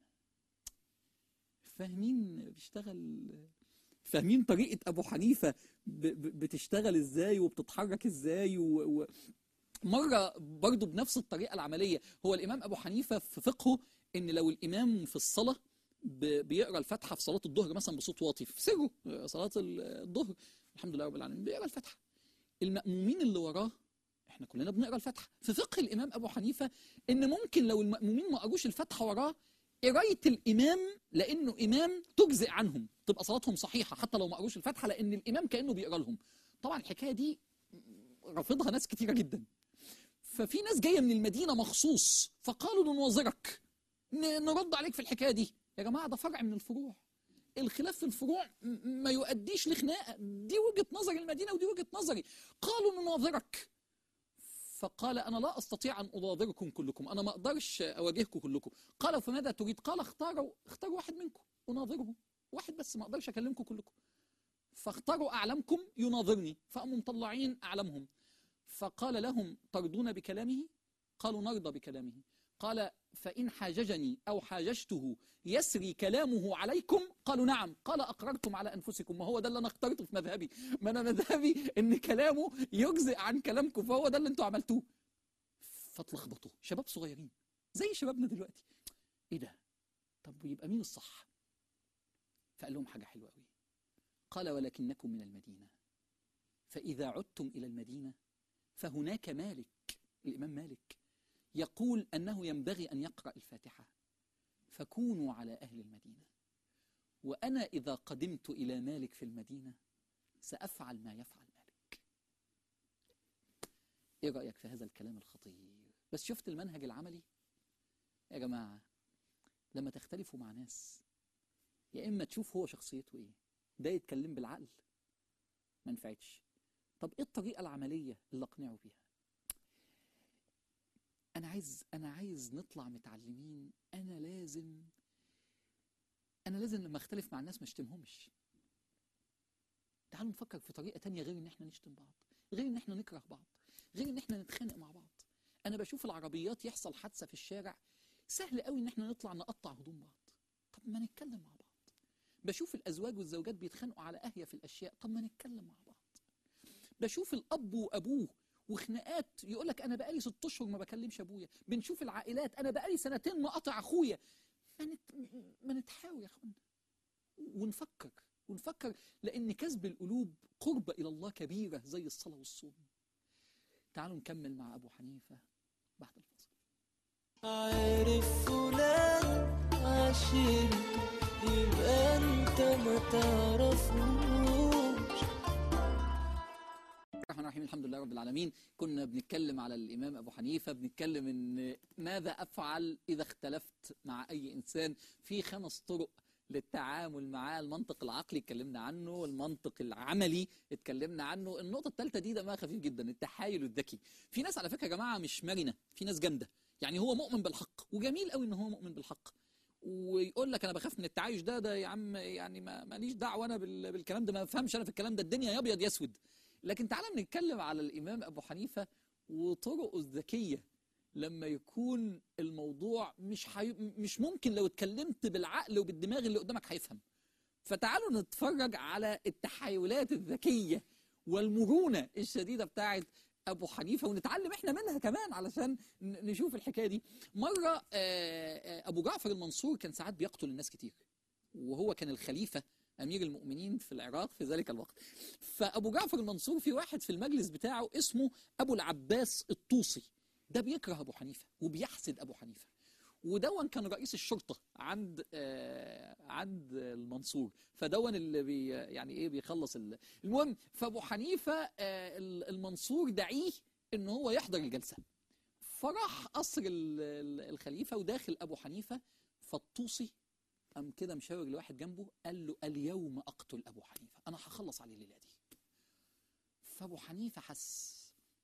فاهمين بيشتغل فاهمين طريقة أبو حنيفة ب- ب- بتشتغل إزاي وبتتحرك إزاي و... و... مرة برضو بنفس الطريقة العملية هو الإمام أبو حنيفة في فقهه إن لو الإمام في الصلاة ب- بيقرأ الفاتحة في صلاة الظهر مثلا بصوت واطي في سره صلاة الظهر الحمد لله رب العالمين بيقرأ الفاتحة المأمومين اللي وراه احنا كلنا بنقرا الفاتحه في فقه الامام ابو حنيفه ان ممكن لو المأمومين ما قروش الفاتحه وراه قرايه الامام لانه امام تجزئ عنهم تبقى صلاتهم صحيحه حتى لو ما قروش الفاتحه لان الامام كانه بيقرا لهم طبعا الحكايه دي رافضها ناس كتيره جدا ففي ناس جايه من المدينه مخصوص فقالوا نناظرك ن- نرد عليك في الحكايه دي يا جماعه ده فرع من الفروع الخلاف في الفروع م- ما يؤديش لخناقه دي وجهه نظر المدينه ودي وجهه نظري قالوا نناظرك فقال انا لا استطيع ان اناظركم كلكم انا ما اقدرش اواجهكم كلكم قالوا فماذا تريد قال اختاروا اختاروا واحد منكم اناظره واحد بس ما اقدرش اكلمكم كلكم فاختاروا اعلمكم يناظرني فقاموا مطلعين اعلمهم فقال لهم ترضون بكلامه قالوا نرضى بكلامه قال فإن حاججني أو حاججته يسري كلامه عليكم قالوا نعم قال أقررتم على أنفسكم ما هو ده اللي أنا اخترته في مذهبي ما أنا مذهبي إن كلامه يجزئ عن كلامكم فهو ده اللي أنتوا عملتوه فتلخبطوا شباب صغيرين زي شبابنا دلوقتي إيه ده طب يبقى مين الصح فقال لهم حاجة حلوة قوي قال ولكنكم من المدينة فإذا عدتم إلى المدينة فهناك مالك الإمام مالك يقول أنه ينبغي أن يقرأ الفاتحة فكونوا على أهل المدينة وأنا إذا قدمت إلى مالك في المدينة سأفعل ما يفعل مالك إيه رأيك في هذا الكلام الخطير بس شفت المنهج العملي يا جماعة لما تختلفوا مع ناس يا إما تشوف هو شخصيته إيه ده يتكلم بالعقل ما نفعتش طب إيه الطريقة العملية اللي أقنعه بيها انا عايز انا عايز نطلع متعلمين انا لازم انا لازم لما اختلف مع الناس ما اشتمهمش تعالوا نفكر في طريقه تانية غير ان احنا نشتم بعض غير ان احنا نكره بعض غير ان احنا نتخانق مع بعض انا بشوف العربيات يحصل حادثه في الشارع سهل قوي ان احنا نطلع نقطع هدوم بعض طب ما نتكلم مع بعض بشوف الازواج والزوجات بيتخانقوا على اهيف الاشياء طب ما نتكلم مع بعض بشوف الاب وابوه وخناقات يقول لك انا بقالي ست اشهر ما بكلمش ابويا بنشوف العائلات انا بقالي سنتين مقاطع اخويا ما, نت... ما نتحاول يا اخوانا ونفكر ونفكر لان كسب القلوب قربة الى الله كبيره زي الصلاه والصوم تعالوا نكمل مع ابو حنيفه بعد الفصل عارف فلان عشيرته يبقى انت ما تعرفوش الرحمن الرحيم الحمد لله رب العالمين كنا بنتكلم على الإمام أبو حنيفة بنتكلم إن ماذا أفعل إذا اختلفت مع أي إنسان في خمس طرق للتعامل معاه المنطق العقلي اتكلمنا عنه المنطق العملي اتكلمنا عنه النقطة الثالثة دي دمها خفيف جدا التحايل الذكي في ناس على فكرة يا جماعة مش مرنة في ناس جامدة يعني هو مؤمن بالحق وجميل قوي ان هو مؤمن بالحق ويقول لك انا بخاف من التعايش ده ده يا عم يعني ما ماليش دعوه انا بال- بالكلام ده ما بفهمش انا في الكلام ده الدنيا يا ابيض يا اسود لكن تعالى نتكلم على الامام ابو حنيفه وطرقه الذكيه لما يكون الموضوع مش حي... مش ممكن لو اتكلمت بالعقل وبالدماغ اللي قدامك هيفهم فتعالوا نتفرج على التحايلات الذكيه والمرونه الشديده بتاعت ابو حنيفه ونتعلم احنا منها كمان علشان ن- نشوف الحكايه دي مره آه، آه، ابو جعفر المنصور كان ساعات بيقتل الناس كتير وهو كان الخليفه امير المؤمنين في العراق في ذلك الوقت فابو جعفر المنصور في واحد في المجلس بتاعه اسمه ابو العباس الطوسي ده بيكره ابو حنيفه وبيحسد ابو حنيفه ودون كان رئيس الشرطه عند آه عند المنصور فدون اللي بي يعني ايه بيخلص ال- المهم فابو حنيفه آه ال- المنصور دعيه ان هو يحضر الجلسه فراح قصر ال- ال- الخليفه وداخل ابو حنيفه فالطوسي قام كده مشاور لواحد جنبه قال له اليوم اقتل ابو حنيفه انا هخلص عليه الليله دي فابو حنيفه حس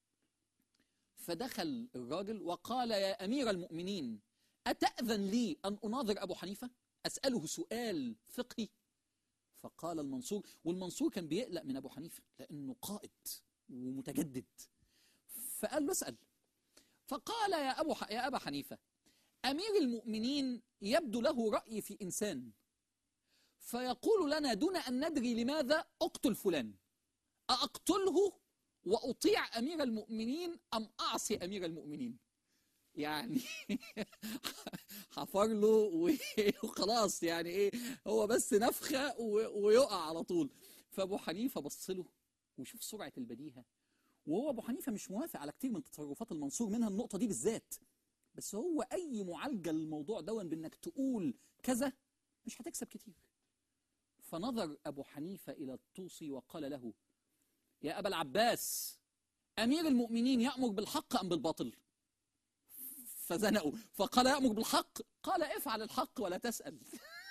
فدخل الراجل وقال يا امير المؤمنين اتاذن لي ان اناظر ابو حنيفه اساله سؤال فقهي فقال المنصور والمنصور كان بيقلق من ابو حنيفه لانه قائد ومتجدد فقال له اسال فقال يا ابو ح... يا ابا حنيفه امير المؤمنين يبدو له راي في انسان فيقول لنا دون ان ندري لماذا اقتل فلان اقتله واطيع امير المؤمنين ام اعصي امير المؤمنين يعني حفر له وخلاص يعني ايه هو بس نفخه و- ويقع على طول فابو حنيفه بص له وشوف سرعه البديهه وهو ابو حنيفه مش موافق على كتير من تصرفات المنصور منها النقطه دي بالذات بس هو اي معالجه للموضوع دون بانك تقول كذا مش هتكسب كتير فنظر ابو حنيفه الى الطوسي وقال له يا ابا العباس امير المؤمنين يامر بالحق ام بالباطل فزنقوا فقال يامر بالحق قال افعل الحق ولا تسال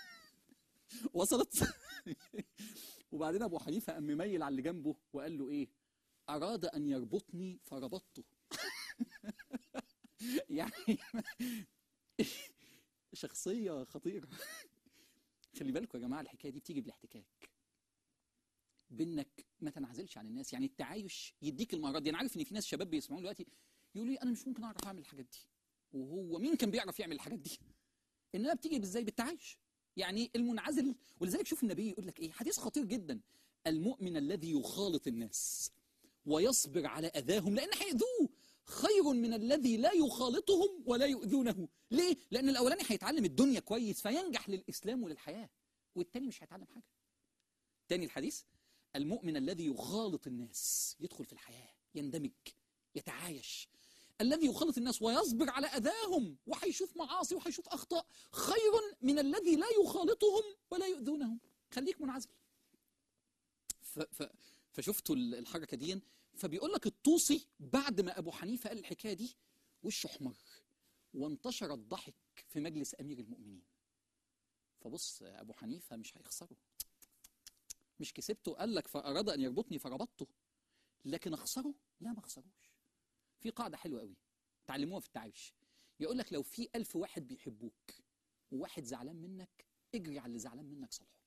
وصلت وبعدين ابو حنيفه قام مميل على اللي جنبه وقال له ايه اراد ان يربطني فربطته يعني شخصيه خطيره خلي بالكم يا جماعه الحكايه دي بتيجي بالاحتكاك بانك ما تنعزلش عن الناس يعني التعايش يديك المهارات دي انا عارف ان في ناس شباب بيسمعوني دلوقتي يقولوا لي انا مش ممكن اعرف اعمل الحاجات دي وهو مين كان بيعرف يعمل الحاجات دي انها بتيجي ازاي بالتعايش يعني المنعزل ولذلك شوف النبي يقول لك ايه حديث خطير جدا المؤمن الذي يخالط الناس ويصبر على اذاهم لان هيأذوه خير من الذي لا يخالطهم ولا يؤذونه ليه لان الاولاني هيتعلم الدنيا كويس فينجح للاسلام وللحياه والتاني مش هيتعلم حاجه تاني الحديث المؤمن الذي يخالط الناس يدخل في الحياه يندمج يتعايش الذي يخالط الناس ويصبر على اذاهم وهيشوف معاصي وهيشوف اخطاء خير من الذي لا يخالطهم ولا يؤذونهم خليك منعزل ف ف فشفتوا ال- الحركه دي فبيقول لك الطوسي بعد ما ابو حنيفه قال الحكايه دي وشه احمر وانتشر الضحك في مجلس امير المؤمنين فبص ابو حنيفه مش هيخسره مش كسبته قال لك فاراد ان يربطني فربطته لكن اخسره لا ما اخسروش في قاعده حلوه قوي تعلموها في التعايش يقول لك لو في ألف واحد بيحبوك وواحد زعلان منك اجري على اللي زعلان منك صالحه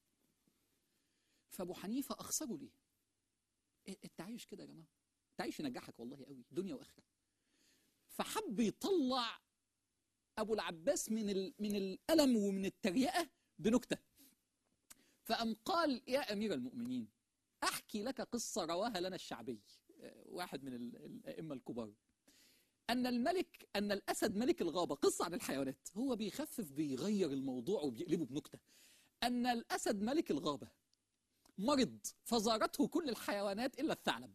فابو حنيفه اخسره ليه إيه التعايش كده يا جماعه التعايش ينجحك والله قوي دنيا واخره فحب يطلع ابو العباس من ال... من الالم ومن التريقه بنكته فقام قال يا امير المؤمنين احكي لك قصه رواها لنا الشعبي آه، واحد من ال- الائمه الكبار ان الملك ان الاسد ملك الغابه قصه عن الحيوانات هو بيخفف بيغير الموضوع وبيقلبه بنكته ان الاسد ملك الغابه مرض فزارته كل الحيوانات الا الثعلب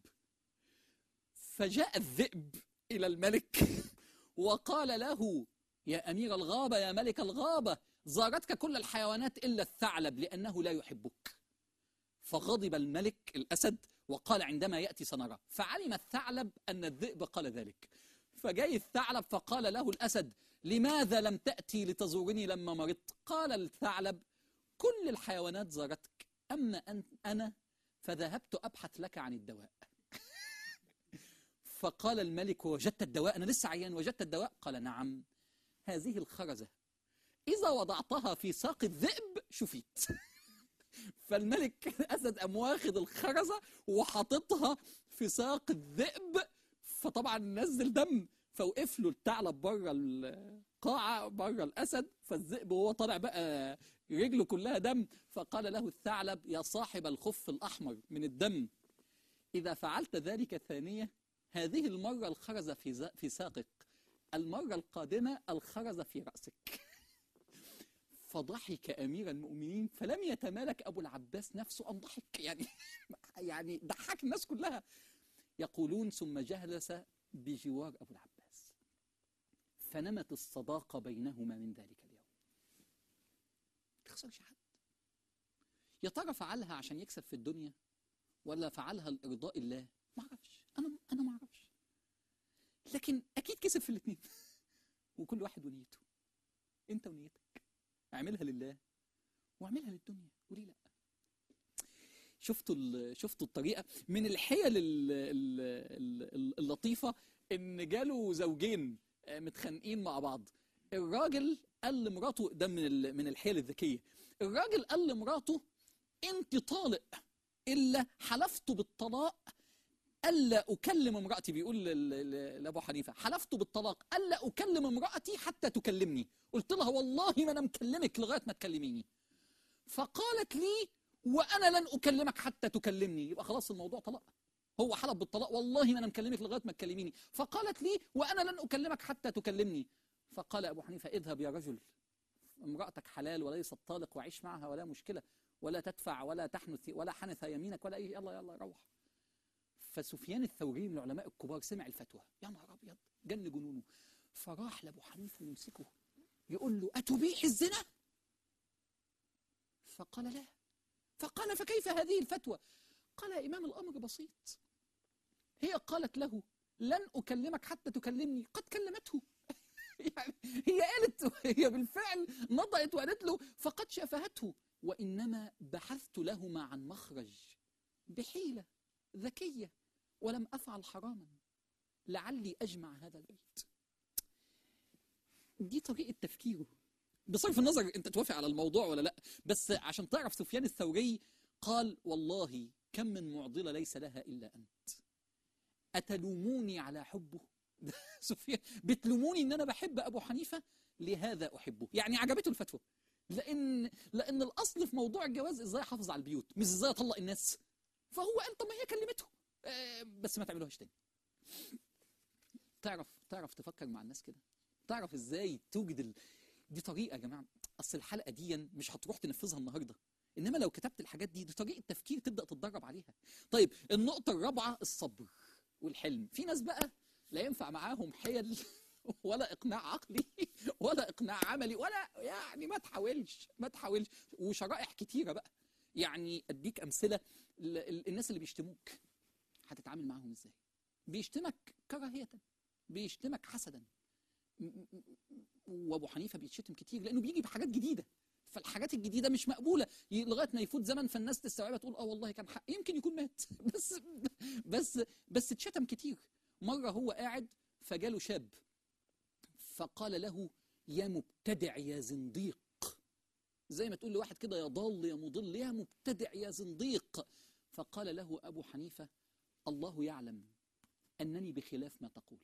فجاء الذئب الى الملك وقال له يا امير الغابه يا ملك الغابه زارتك كل الحيوانات الا الثعلب لانه لا يحبك فغضب الملك الاسد وقال عندما ياتي سنرى فعلم الثعلب ان الذئب قال ذلك فجاي الثعلب فقال له الاسد لماذا لم تاتي لتزورني لما مرضت قال الثعلب كل الحيوانات زارتك اما أن انا فذهبت ابحث لك عن الدواء فقال الملك وجدت الدواء انا لسه عيان وجدت الدواء قال نعم هذه الخرزه اذا وضعتها في ساق الذئب شفيت فالملك الاسد قام واخد الخرزه وحاططها في ساق الذئب فطبعا نزل دم فوقف له الثعلب بره القاعه بره الاسد فالذئب وهو طالع بقى رجله كلها دم فقال له الثعلب يا صاحب الخف الاحمر من الدم اذا فعلت ذلك ثانيه هذه المرة الخرز في ز- في ساقك المرة القادمة الخرز في رأسك فضحك أمير المؤمنين فلم يتمالك أبو العباس نفسه أن ضحك يعني يعني ضحك الناس كلها يقولون ثم جلس بجوار أبو العباس فنمت الصداقة بينهما من ذلك اليوم تخسرش حد يا ترى فعلها عشان يكسب في الدنيا ولا فعلها لإرضاء الله ما اعرفش انا انا ما اعرفش لكن اكيد كسب في الاثنين وكل واحد ونيته انت ونيتك اعملها لله واعملها للدنيا وليه لا شفتوا ال- شفتوا الطريقه من الحيل ال- ال- ال- اللطيفه ان جاله زوجين آه، متخانقين مع بعض الراجل قال لمراته ده من ال- من الحيل الذكيه الراجل قال لمراته انت طالق الا حلفت بالطلاق الا اكلم امراتي بيقول ل- ل- لابو حنيفه حلفت بالطلاق الا اكلم امراتي حتى تكلمني قلت لها والله ما انا مكلمك لغايه ما تكلميني فقالت لي وانا لن اكلمك حتى تكلمني يبقى خلاص الموضوع طلاق هو حلف بالطلاق والله ما انا مكلمك لغايه ما تكلميني فقالت لي وانا لن اكلمك حتى تكلمني فقال ابو حنيفه اذهب يا رجل امرأتك حلال وليست طالق وعيش معها ولا مشكلة ولا تدفع ولا تحنث ولا حنث يمينك ولا أي يلا يلا روح فسفيان الثوري من العلماء الكبار سمع الفتوى يا نهار أبيض جن جنونه فراح لأبو حنيفة يمسكه يقول له أتبيح الزنا فقال لا فقال فكيف هذه الفتوى قال يا إمام الأمر بسيط هي قالت له لن أكلمك حتى تكلمني قد كلمته يعني هي قالت هي بالفعل نطقت وقالت له فقد شافهته وإنما بحثت لهما عن مخرج بحيلة ذكية ولم أفعل حراما لعلي أجمع هذا البيت دي طريقة تفكيره بصرف النظر أنت توافق على الموضوع ولا لا بس عشان تعرف سفيان الثوري قال والله كم من معضلة ليس لها إلا أنت أتلوموني على حبه سفيان بتلوموني ان انا بحب ابو حنيفه لهذا احبه يعني عجبته الفتوى لان لان الاصل في موضوع الجواز ازاي احافظ على البيوت مش ازاي اطلق الناس فهو قال طب ما هي كلمته آه، بس ما تعملوهاش تاني تعرف تعرف تفكر مع الناس كده تعرف ازاي توجد ال... دي طريقه يا جماعه اصل الحلقه دي مش هتروح تنفذها النهارده انما لو كتبت الحاجات دي دي طريقه تفكير تبدا تتدرب عليها طيب النقطه الرابعه الصبر والحلم في ناس بقى لا ينفع معاهم حيل ولا اقناع عقلي ولا اقناع عملي ولا يعني ما تحاولش ما تحاولش وشرائح كتيره بقى يعني اديك امثله ال- ال- الناس اللي بيشتموك هتتعامل معاهم ازاي بيشتمك كراهيه بيشتمك حسدا م- م- م- وابو حنيفه بيتشتم كتير لانه بيجي بحاجات جديده فالحاجات الجديده مش مقبوله ي- لغايه ما يفوت زمن فالناس تستوعبها تقول اه والله كان حق يمكن يكون مات بس بس بس اتشتم كتير مره هو قاعد فجاله شاب فقال له يا مبتدع يا زنديق زي ما تقول لواحد كده يا ضال يا مضل يا مبتدع يا زنديق فقال له ابو حنيفه الله يعلم انني بخلاف ما تقول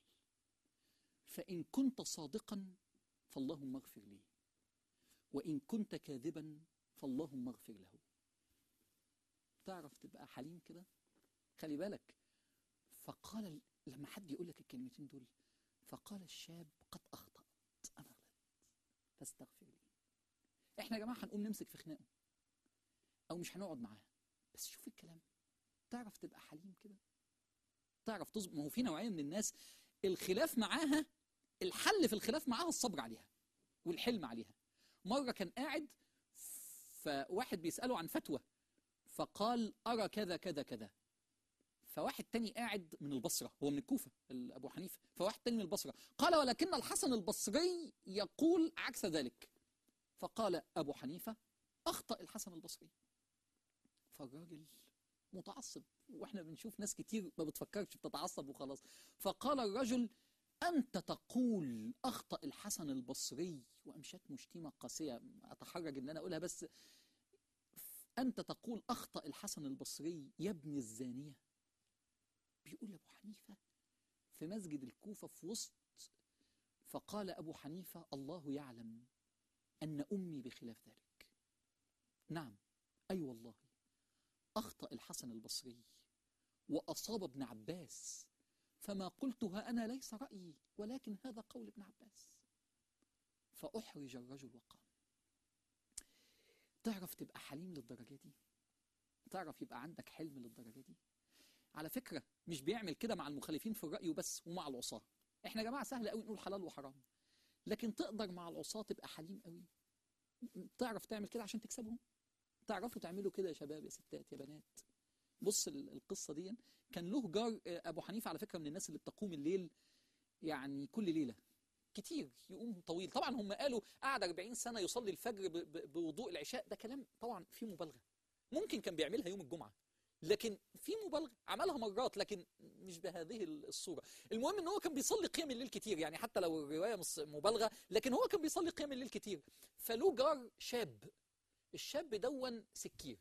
فان كنت صادقا فاللهم اغفر لي وان كنت كاذبا فاللهم اغفر له تعرف تبقى حليم كده خلي بالك فقال لما حد يقول لك الكلمتين دول فقال الشاب قد اخطات انا غلطت فاستغفر لي احنا يا جماعه هنقوم نمسك في خناقه او مش هنقعد معاه بس شوف الكلام تعرف تبقى حليم كده تعرف تصبر ما هو في نوعيه من الناس الخلاف معاها الحل في الخلاف معاها الصبر عليها والحلم عليها مره كان قاعد فواحد بيساله عن فتوى فقال ارى كذا كذا كذا فواحد تاني قاعد من البصرة هو من الكوفة ال- أبو حنيفة فواحد تاني من البصرة قال ولكن الحسن البصري يقول عكس ذلك فقال أبو حنيفة أخطأ الحسن البصري فالراجل متعصب واحنا بنشوف ناس كتير ما بتفكرش بتتعصب وخلاص فقال الرجل أنت تقول أخطأ الحسن البصري وأمشت مشتمة قاسية أتحرج إن أنا أقولها بس أنت تقول أخطأ الحسن البصري يا ابن الزانية بيقول لأبو حنيفة في مسجد الكوفة في وسط فقال أبو حنيفة الله يعلم أن أمي بخلاف ذلك نعم أي أيوة والله أخطأ الحسن البصري وأصاب ابن عباس فما قلتها أنا ليس رأيي ولكن هذا قول ابن عباس فأحرج الرجل وقام تعرف تبقى حليم للدرجة دي تعرف يبقى عندك حلم للدرجة دي على فكرة مش بيعمل كده مع المخالفين في الرأي وبس ومع العصاة احنا يا جماعة سهل قوي نقول حلال وحرام لكن تقدر مع العصاة تبقى حليم قوي تعرف تعمل كده عشان تكسبهم تعرفوا تعملوا كده يا شباب يا ستات يا بنات بص ال- القصة دي كان له جار آه، أبو حنيفة على فكرة من الناس اللي بتقوم الليل يعني كل ليلة كتير يقوم طويل طبعا هم قالوا قعد 40 سنة يصلي الفجر ب- ب- بوضوء العشاء ده كلام طبعا فيه مبالغة ممكن كان بيعملها يوم الجمعة لكن في مبالغة عملها مرات لكن مش بهذه الصورة المهم ان هو كان بيصلي قيام الليل كتير يعني حتى لو الرواية مش مبالغة لكن هو كان بيصلي قيام الليل كتير فله جار شاب الشاب دون سكير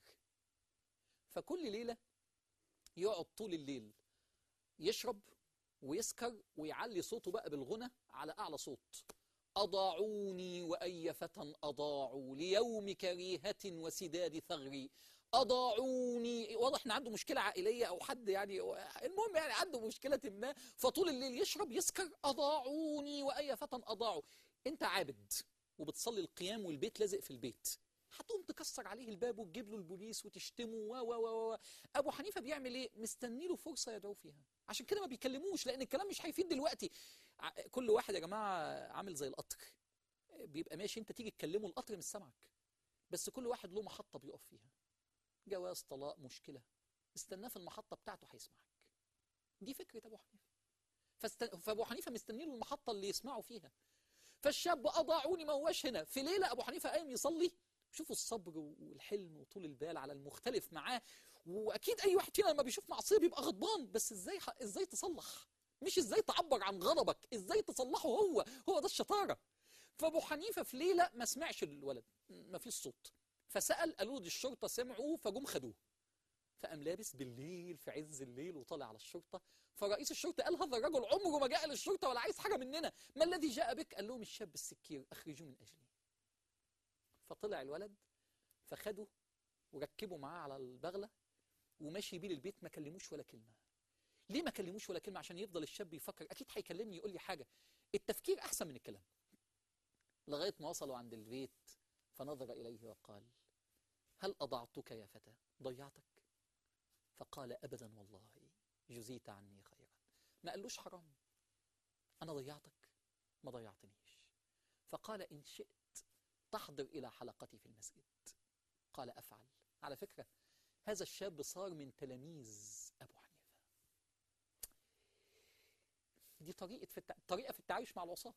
فكل ليلة يقعد طول الليل يشرب ويسكر ويعلي صوته بقى بالغنى على أعلى صوت أضاعوني وأي فتى أضاعوا ليوم كريهة وسداد ثغري أضاعوني واضح إن عنده مشكلة عائلية أو حد يعني المهم يعني عنده مشكلة ما فطول الليل يشرب يسكر أضاعوني وأي فتى أضاعوا أنت عابد وبتصلي القيام والبيت لازق في البيت هتقوم تكسر عليه الباب وتجيب له البوليس وتشتمه و و و و ابو حنيفه بيعمل ايه مستني له فرصه يدعو فيها عشان كده ما بيكلموش لان الكلام مش هيفيد دلوقتي ع- كل واحد يا جماعه عامل زي القطر بيبقى ماشي انت تيجي تكلمه القطر مش سامعك بس كل واحد له محطه بيقف فيها جواز طلاق مشكله استناه في المحطه بتاعته هيسمعك دي فكره ابو حنيفه فاست... فابو حنيفه مستني له المحطه اللي يسمعوا فيها فالشاب اضاعوني ما هواش هنا في ليله ابو حنيفه قايم يصلي شوفوا الصبر والحلم وطول البال على المختلف معاه واكيد اي واحد فينا لما بيشوف معصيه بيبقى غضبان بس ازاي ازاي تصلح مش ازاي تعبر عن غضبك ازاي تصلحه هو هو ده الشطاره فابو حنيفه في ليله ما سمعش الولد ما فيش صوت فسال قالوا دي الشرطه سمعوا فجم خدوه فقام لابس بالليل في عز الليل وطالع على الشرطه فرئيس الشرطه قال هذا الرجل عمره ما جاء للشرطه ولا عايز حاجه مننا ما الذي جاء بك قال لهم الشاب السكير اخرجوه من اجلي فطلع الولد فخده وركبه معاه على البغله وماشي بيه للبيت ما كلموش ولا كلمه ليه ما كلموش ولا كلمه عشان يفضل الشاب يفكر اكيد هيكلمني يقول لي حاجه التفكير احسن من الكلام لغايه ما وصلوا عند البيت فنظر اليه وقال هل اضعتك يا فتى ضيعتك فقال ابدا والله جزيت عني خيرا ما قالوش حرام انا ضيعتك ما ضيعتنيش فقال ان شئت تحضر الى حلقتي في المسجد قال افعل على فكره هذا الشاب صار من تلاميذ ابو حنيفه دي طريقه في التع... طريقه في التعايش مع العصاه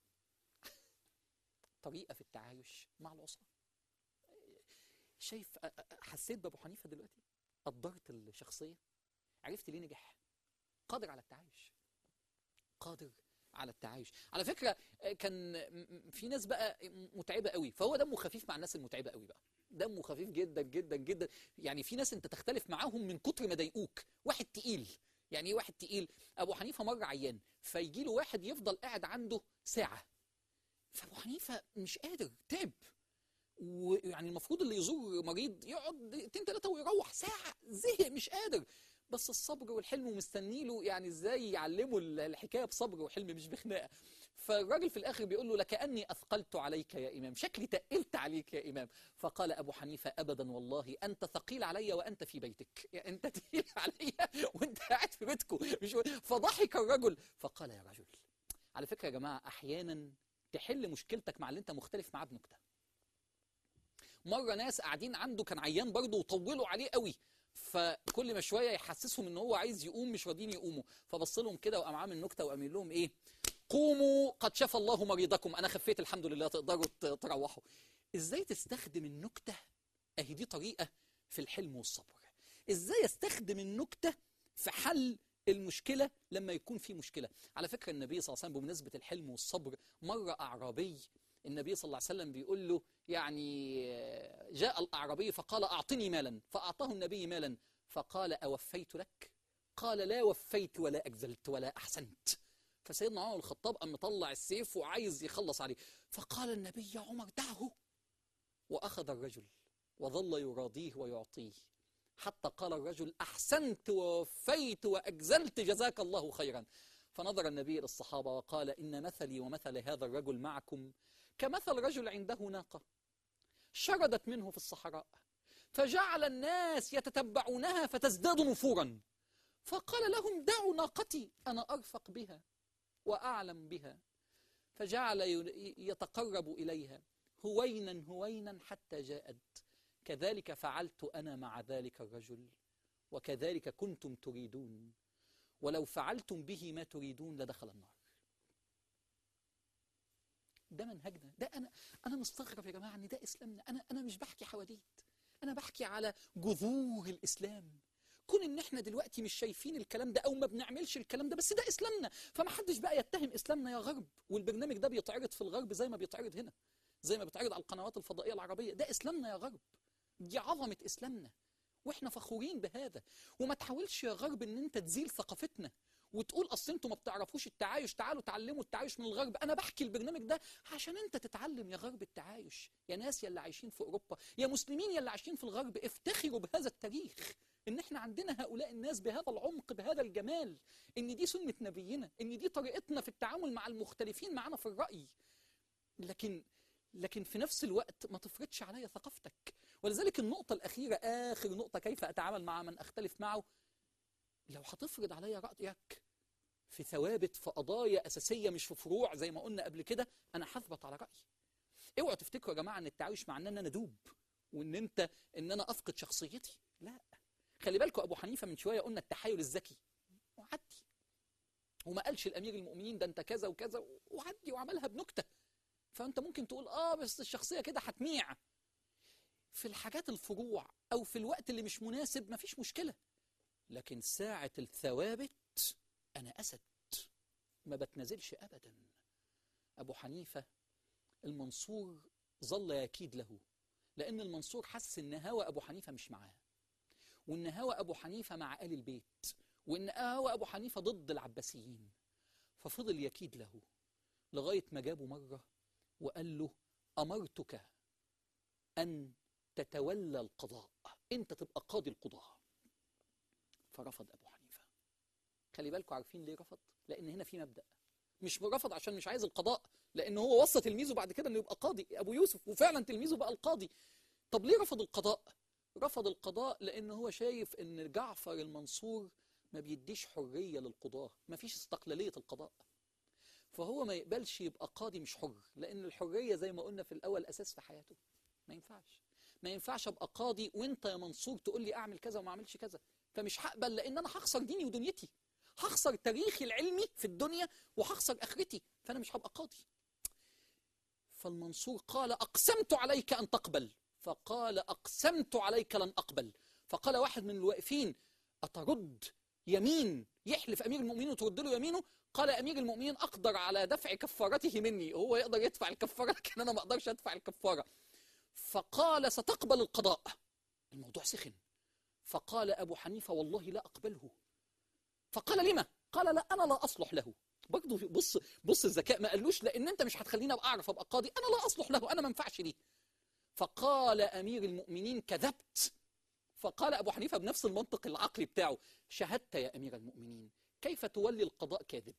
طريقه في التعايش مع العصاه شايف أ- أ- حسيت بابو حنيفه دلوقتي قدرت الشخصيه عرفت ليه نجح قادر على التعايش قادر على التعايش على فكره آه، كان م- م- في ناس بقى متعبه قوي فهو دمه خفيف مع الناس المتعبه قوي بقى دمه خفيف جدا جدا جدا يعني في ناس انت تختلف معاهم من كتر ما ضايقوك واحد تقيل يعني ايه واحد تقيل ابو حنيفه مره عيان فيجي له واحد يفضل قاعد عنده ساعه فابو حنيفه مش قادر تعب ويعني المفروض اللي يزور مريض يقعد دقيقتين ثلاثه ويروح ساعه زهق مش قادر بس الصبر والحلم ومستني له يعني ازاي يعلمه الحكايه بصبر وحلم مش بخناقه فالراجل في الاخر بيقول له لكاني اثقلت عليك يا امام شكلي تقلت عليك يا امام فقال ابو حنيفه ابدا والله انت ثقيل علي وانت في بيتك يعني انت تقيل علي وانت قاعد في بيتكم مش فضحك الرجل فقال يا رجل على فكره يا جماعه احيانا تحل مشكلتك مع اللي انت مختلف معاه بنكته مره ناس قاعدين عنده كان عيان برضه وطولوا عليه قوي فكل ما شويه يحسسهم ان هو عايز يقوم مش راضيين يقوموا فبص لهم كده وقام عامل نكته وقام يقول لهم ايه قوموا قد شفى الله مريضكم انا خفيت الحمد لله تقدروا ت- تروحوا ازاي تستخدم النكته اهي دي طريقه في الحلم والصبر ازاي استخدم النكته في حل المشكله لما يكون في مشكله على فكره النبي صلى الله عليه وسلم بمناسبه الحلم والصبر مره اعرابي النبي صلى الله عليه وسلم بيقول له يعني آه، جاء الأعرابي فقال أعطني مالا فأعطاه النبي مالا فقال أوفيت لك قال لا وفيت ولا أجزلت ولا أحسنت فسيدنا عمر الخطاب قام مطلع السيف وعايز يخلص عليه فقال النبي يا عمر دعه وأخذ الرجل وظل يراضيه ويعطيه حتى قال الرجل أحسنت ووفيت وأجزلت جزاك الله خيرا فنظر النبي إلى الصحابة وقال إن مثلي ومثل هذا الرجل معكم كمثل رجل عنده ناقة شردت منه في الصحراء فجعل الناس يتتبعونها فتزداد نفورا فقال لهم دعوا ناقتي أنا أرفق بها وأعلم بها فجعل ي- يتقرب إليها هوينا هوينا حتى جاءت كذلك فعلت أنا مع ذلك الرجل وكذلك كنتم تريدون ولو فعلتم به ما تريدون لدخل النار ده منهجنا ده انا انا مستغرب يا جماعه ان ده اسلامنا انا انا مش بحكي حواديت انا بحكي على جذور الاسلام كون ان احنا دلوقتي مش شايفين الكلام ده او ما بنعملش الكلام ده بس ده اسلامنا فما حدش بقى يتهم اسلامنا يا غرب والبرنامج ده بيتعرض في الغرب زي ما بيتعرض هنا زي ما بيتعرض على القنوات الفضائيه العربيه ده اسلامنا يا غرب دي عظمه اسلامنا واحنا فخورين بهذا وما تحاولش يا غرب ان انت تزيل ثقافتنا وتقول اصل انتوا ما بتعرفوش التعايش تعالوا تعلموا التعايش من الغرب انا بحكي البرنامج ده عشان انت تتعلم يا غرب التعايش يا ناس يا اللي عايشين في اوروبا يا مسلمين يا اللي عايشين في الغرب افتخروا بهذا التاريخ ان احنا عندنا هؤلاء الناس بهذا العمق بهذا الجمال ان دي سنة نبينا ان دي طريقتنا في التعامل مع المختلفين معنا في الرأي لكن لكن في نفس الوقت ما تفرضش عليا ثقافتك ولذلك النقطة الأخيرة آخر نقطة كيف أتعامل مع من أختلف معه لو هتفرض عليا رأيك في ثوابت في قضايا أساسية مش في فروع زي ما قلنا قبل كده أنا هثبت على رأيي اوعوا تفتكروا يا جماعة ان التعايش معناه ان انا ادوب وان انت ان انا افقد شخصيتي لا خلي بالكم ابو حنيفة من شوية قلنا التحايل الذكي وعدي وما قالش الامير المؤمنين ده انت كذا وكذا وعدي وعملها بنكتة فانت ممكن تقول اه بس الشخصية كده هتميع في الحاجات الفروع او في الوقت اللي مش مناسب مفيش مشكلة لكن ساعة الثوابت انا اسد ما بتنازلش ابدا ابو حنيفة المنصور ظل يكيد له لان المنصور حس ان هوى ابو حنيفة مش معاه وان هوى ابو حنيفة مع ال البيت وان هوى ابو حنيفة ضد العباسيين ففضل يكيد له لغاية ما جابه مرة وقال له أمرتك أن تتولى القضاء أنت تبقى قاضي القضاء فرفض أبو حنيفة خلي بالكم عارفين ليه رفض لأن هنا في مبدأ مش رفض عشان مش عايز القضاء لأن هو وصى تلميذه بعد كده أنه يبقى قاضي أبو يوسف وفعلا تلميذه بقى القاضي طب ليه رفض القضاء رفض القضاء لأن هو شايف أن جعفر المنصور ما بيديش حرية للقضاة ما فيش استقلالية القضاء فهو ما يقبلش يبقى قاضي مش حر لأن الحرية زي ما قلنا في الأول أساس في حياته ما ينفعش ما ينفعش أبقى قاضي وأنت يا منصور تقول لي أعمل كذا وما أعملش كذا فمش هقبل لأن أنا هخسر ديني ودنيتي هخسر تاريخي العلمي في الدنيا وهخسر آخرتي فأنا مش هبقى قاضي فالمنصور قال أقسمت عليك أن تقبل فقال أقسمت عليك لن أقبل فقال واحد من الواقفين أترد يمين يحلف أمير المؤمنين وترد له يمينه قال أمير المؤمنين أقدر على دفع كفارته مني هو يقدر يدفع الكفارة لكن أنا ما أقدرش أدفع الكفارة فقال ستقبل القضاء الموضوع سخن فقال أبو حنيفة والله لا أقبله فقال لما قال لا أنا لا أصلح له برضه بص بص الذكاء ما قالوش لأن أنت مش هتخليني أبقى أعرف أبقى قاضي أنا لا أصلح له أنا ما ينفعش ليه فقال أمير المؤمنين كذبت فقال أبو حنيفة بنفس المنطق العقلي بتاعه شهدت يا أمير المؤمنين كيف تولي القضاء كاذب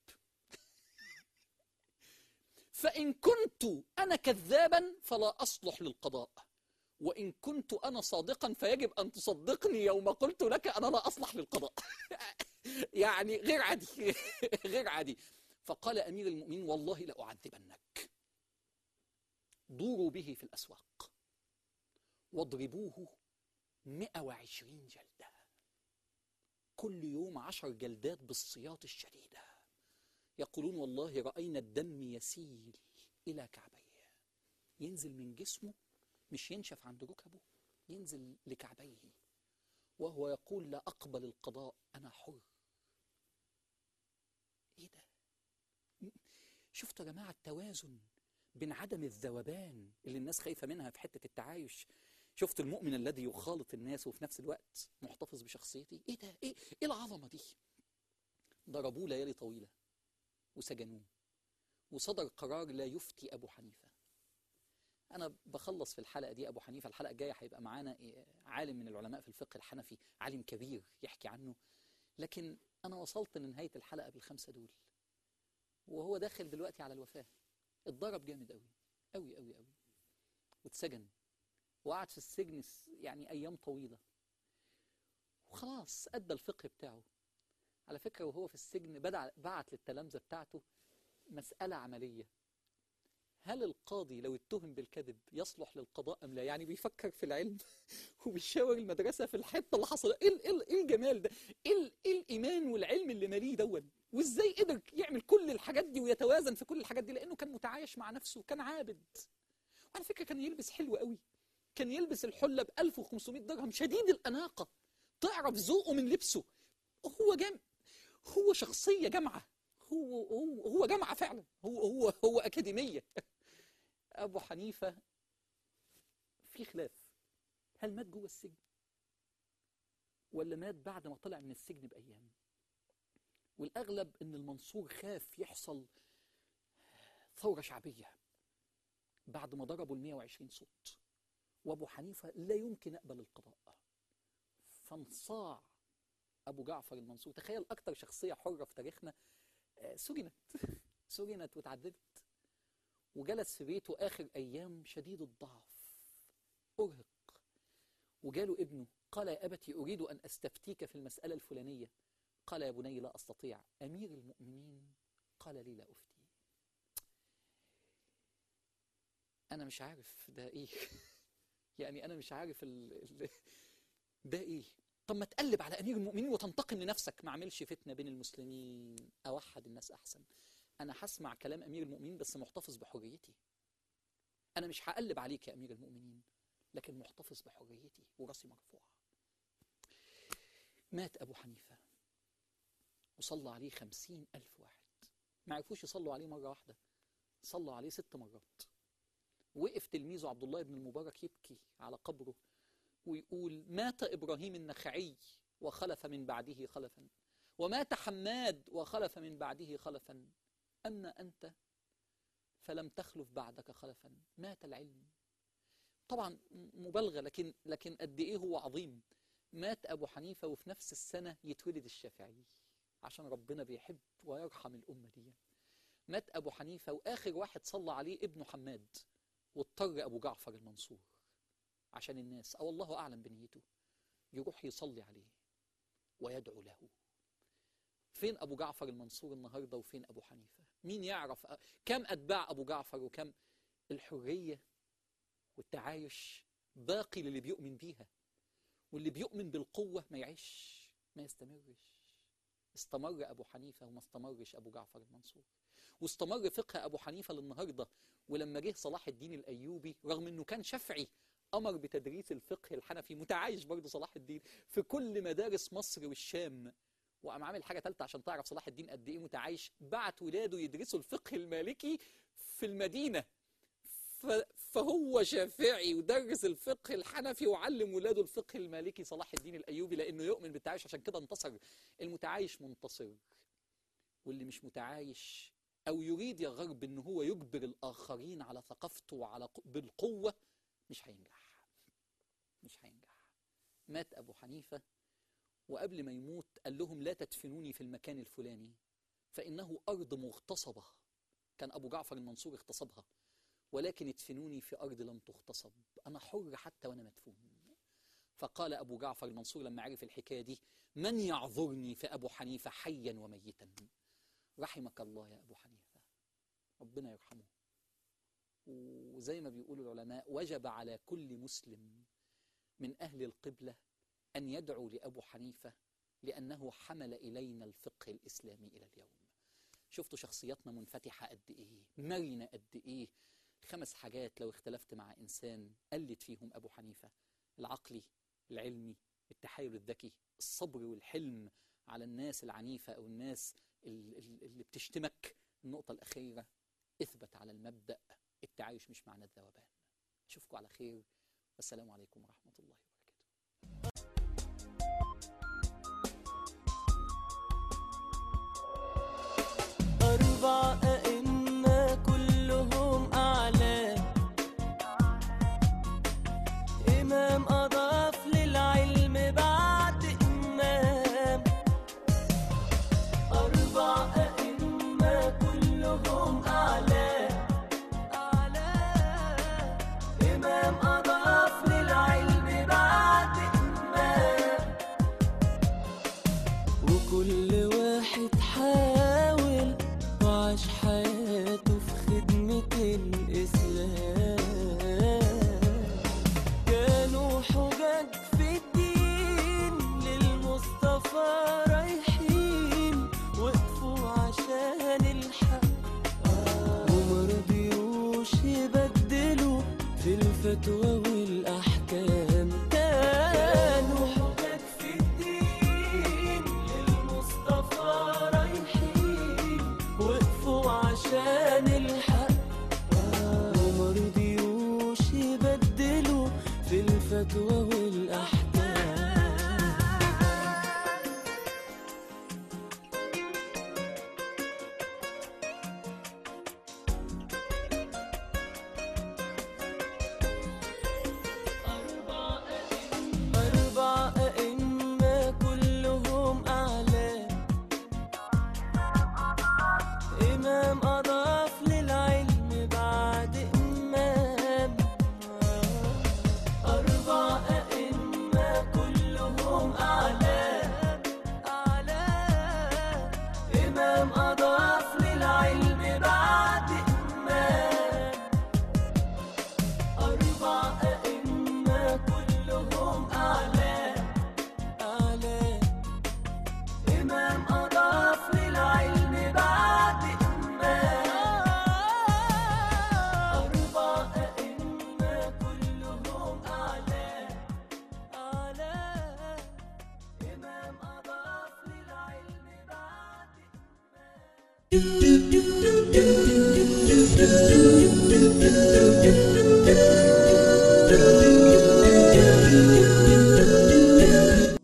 فإن كنت أنا كذابا فلا أصلح للقضاء وإن كنت أنا صادقا فيجب أن تصدقني يوم قلت لك أنا لا أصلح للقضاء يعني غير عادي غير عادي فقال أمير المؤمنين والله لأعذبنك دوروا به في الأسواق واضربوه 120 جلدة كل يوم عشر جلدات بالصياط الشديدة يقولون والله رأينا الدم يسيل إلى كعبيه ينزل من جسمه مش ينشف عند ركبه ينزل لكعبيه وهو يقول لا أقبل القضاء أنا حر إيه ده شفتوا يا جماعة التوازن بين عدم الذوبان اللي الناس خايفة منها في حتة التعايش شفت المؤمن الذي يخالط الناس وفي نفس الوقت محتفظ بشخصيته ايه ده ايه ايه العظمه دي ضربوه ليالي طويله وسجنوه وصدر قرار لا يفتي ابو حنيفه انا بخلص في الحلقه دي ابو حنيفه الحلقه الجايه هيبقى معانا عالم من العلماء في الفقه الحنفي عالم كبير يحكي عنه لكن انا وصلت لنهايه الحلقه بالخمسه دول وهو داخل دلوقتي على الوفاة اتضرب جامد قوي قوي قوي قوي واتسجن وقعد في السجن س- يعني أيام طويلة وخلاص أدى الفقه بتاعه على فكرة وهو في السجن بدع بعت للتلامذة بتاعته مسألة عملية هل القاضي لو اتهم بالكذب يصلح للقضاء أم لا يعني بيفكر في العلم وبيشاور المدرسة في الحتة اللي حصل ايه ال- إيه ال- إيه الجمال ده ايه ال- إيه الايمان والعلم اللي ماليه دون وازاي قدر يعمل كل الحاجات دي ويتوازن في كل الحاجات دي لانه كان متعايش مع نفسه كان عابد وعلى فكرة كان يلبس حلو قوي كان يلبس الحلة ب 1500 درهم شديد الأناقة تعرف ذوقه من لبسه هو جام هو شخصية جامعة هو هو هو جامعة فعلا هو هو هو أكاديمية أبو حنيفة في خلاف هل مات جوه السجن ولا مات بعد ما طلع من السجن بأيام والأغلب أن المنصور خاف يحصل ثورة شعبية بعد ما ضربوا ال 120 صوت وأبو حنيفة لا يمكن أقبل القضاء فانصاع أبو جعفر المنصور تخيل أكتر شخصية حرة في تاريخنا آه، سجنت سجنت واتعذبت وجلس في بيته آخر أيام شديد الضعف أرهق وجاله ابنه قال يا أبتي أريد أن أستفتيك في المسألة الفلانية قال يا بني لا أستطيع أمير المؤمنين قال لي لا أفتي أنا مش عارف ده إيه يعني أنا مش عارف ال... ال... ده إيه طب ما تقلب على أمير المؤمنين وتنتقم لنفسك ما أعملش فتنة بين المسلمين أوحد الناس أحسن أنا هسمع كلام أمير المؤمنين بس محتفظ بحريتي أنا مش هقلب عليك يا أمير المؤمنين لكن محتفظ بحريتي وراسي مرفوعة مات أبو حنيفة وصلى عليه خمسين ألف واحد ما عرفوش يصلوا عليه مرة واحدة صلوا عليه ست مرات وقف تلميذه عبد الله بن المبارك يبكي على قبره ويقول مات إبراهيم النخعي وخلف من بعده خلفا ومات حماد وخلف من بعده خلفا أما أنت فلم تخلف بعدك خلفا مات العلم طبعا مبالغة لكن لكن قد إيه هو عظيم مات أبو حنيفة وفي نفس السنة يتولد الشافعي عشان ربنا بيحب ويرحم الأمة دي مات أبو حنيفة وآخر واحد صلى عليه ابنه حماد واضطر أبو جعفر المنصور عشان الناس أو الله أعلم بنيته يروح يصلي عليه ويدعو له فين أبو جعفر المنصور النهاردة وفين أبو حنيفة مين يعرف أ- كم أتباع أبو جعفر وكم الحرية والتعايش باقي للي بيؤمن بيها واللي بيؤمن بالقوة ما يعيش ما يستمرش استمر أبو حنيفة وما استمرش أبو جعفر المنصور واستمر فقه أبو حنيفة للنهاردة ولما جه صلاح الدين الأيوبي رغم أنه كان شافعي أمر بتدريس الفقه الحنفي متعايش برضه صلاح الدين في كل مدارس مصر والشام وقام عامل حاجة تالتة عشان تعرف صلاح الدين قد إيه متعايش بعت ولاده يدرسوا الفقه المالكي في المدينة ف- فهو شافعي ودرس الفقه الحنفي وعلم ولاده الفقه المالكي صلاح الدين الأيوبي لأنه يؤمن بالتعايش عشان كده انتصر المتعايش منتصر واللي مش متعايش أو يريد يا غرب إن هو يجبر الآخرين على ثقافته وعلى ق- بالقوة مش هينجح مش هينجح مات أبو حنيفة وقبل ما يموت قال لهم لا تدفنوني في المكان الفلاني فإنه أرض مغتصبة كان أبو جعفر المنصور اغتصبها ولكن ادفنوني في أرض لم تغتصب أنا حر حتى وأنا مدفون فقال أبو جعفر المنصور لما عرف الحكاية دي من يعذرني في أبو حنيفة حيا وميتا رحمك الله يا أبو حنيفة ربنا يرحمه وزي ما بيقولوا العلماء وجب على كل مسلم من أهل القبلة أن يدعو لأبو حنيفة لأنه حمل إلينا الفقه الإسلامي إلى اليوم شفتوا شخصياتنا منفتحة قد إيه مرنة قد إيه خمس حاجات لو اختلفت مع إنسان قلت فيهم أبو حنيفة العقلي العلمي التحايل الذكي الصبر والحلم على الناس العنيفة أو الناس ال- ال- اللي بتشتمك النقطة الأخيرة اثبت على المبدأ التعايش مش معنى الذوبان أشوفكم على خير والسلام عليكم ورحمة الله وبركاته أربع أئمة كلهم أعلام إمام أضاف للعلم بعد إمام أربع أئمة كلهم الفتوى والأحكام كانوا حجج في الدين للمصطفى رايحين وقفوا عشان الحق ومرضيوش يبدلوا في الفتوى والأحكام أربع أئمة كلهم أعلام إمام أضاف للعلم بعد إمام أربع أئمة كلهم أعلام أعلام إمام أضاف للعلم بعد إمام أربع أئمة كلهم أعلام أعلام إمام أضاف للعلم بعد إمام أربع أئمة كلهم أعلام أعلام إمام أضاف للعلم بعد إمام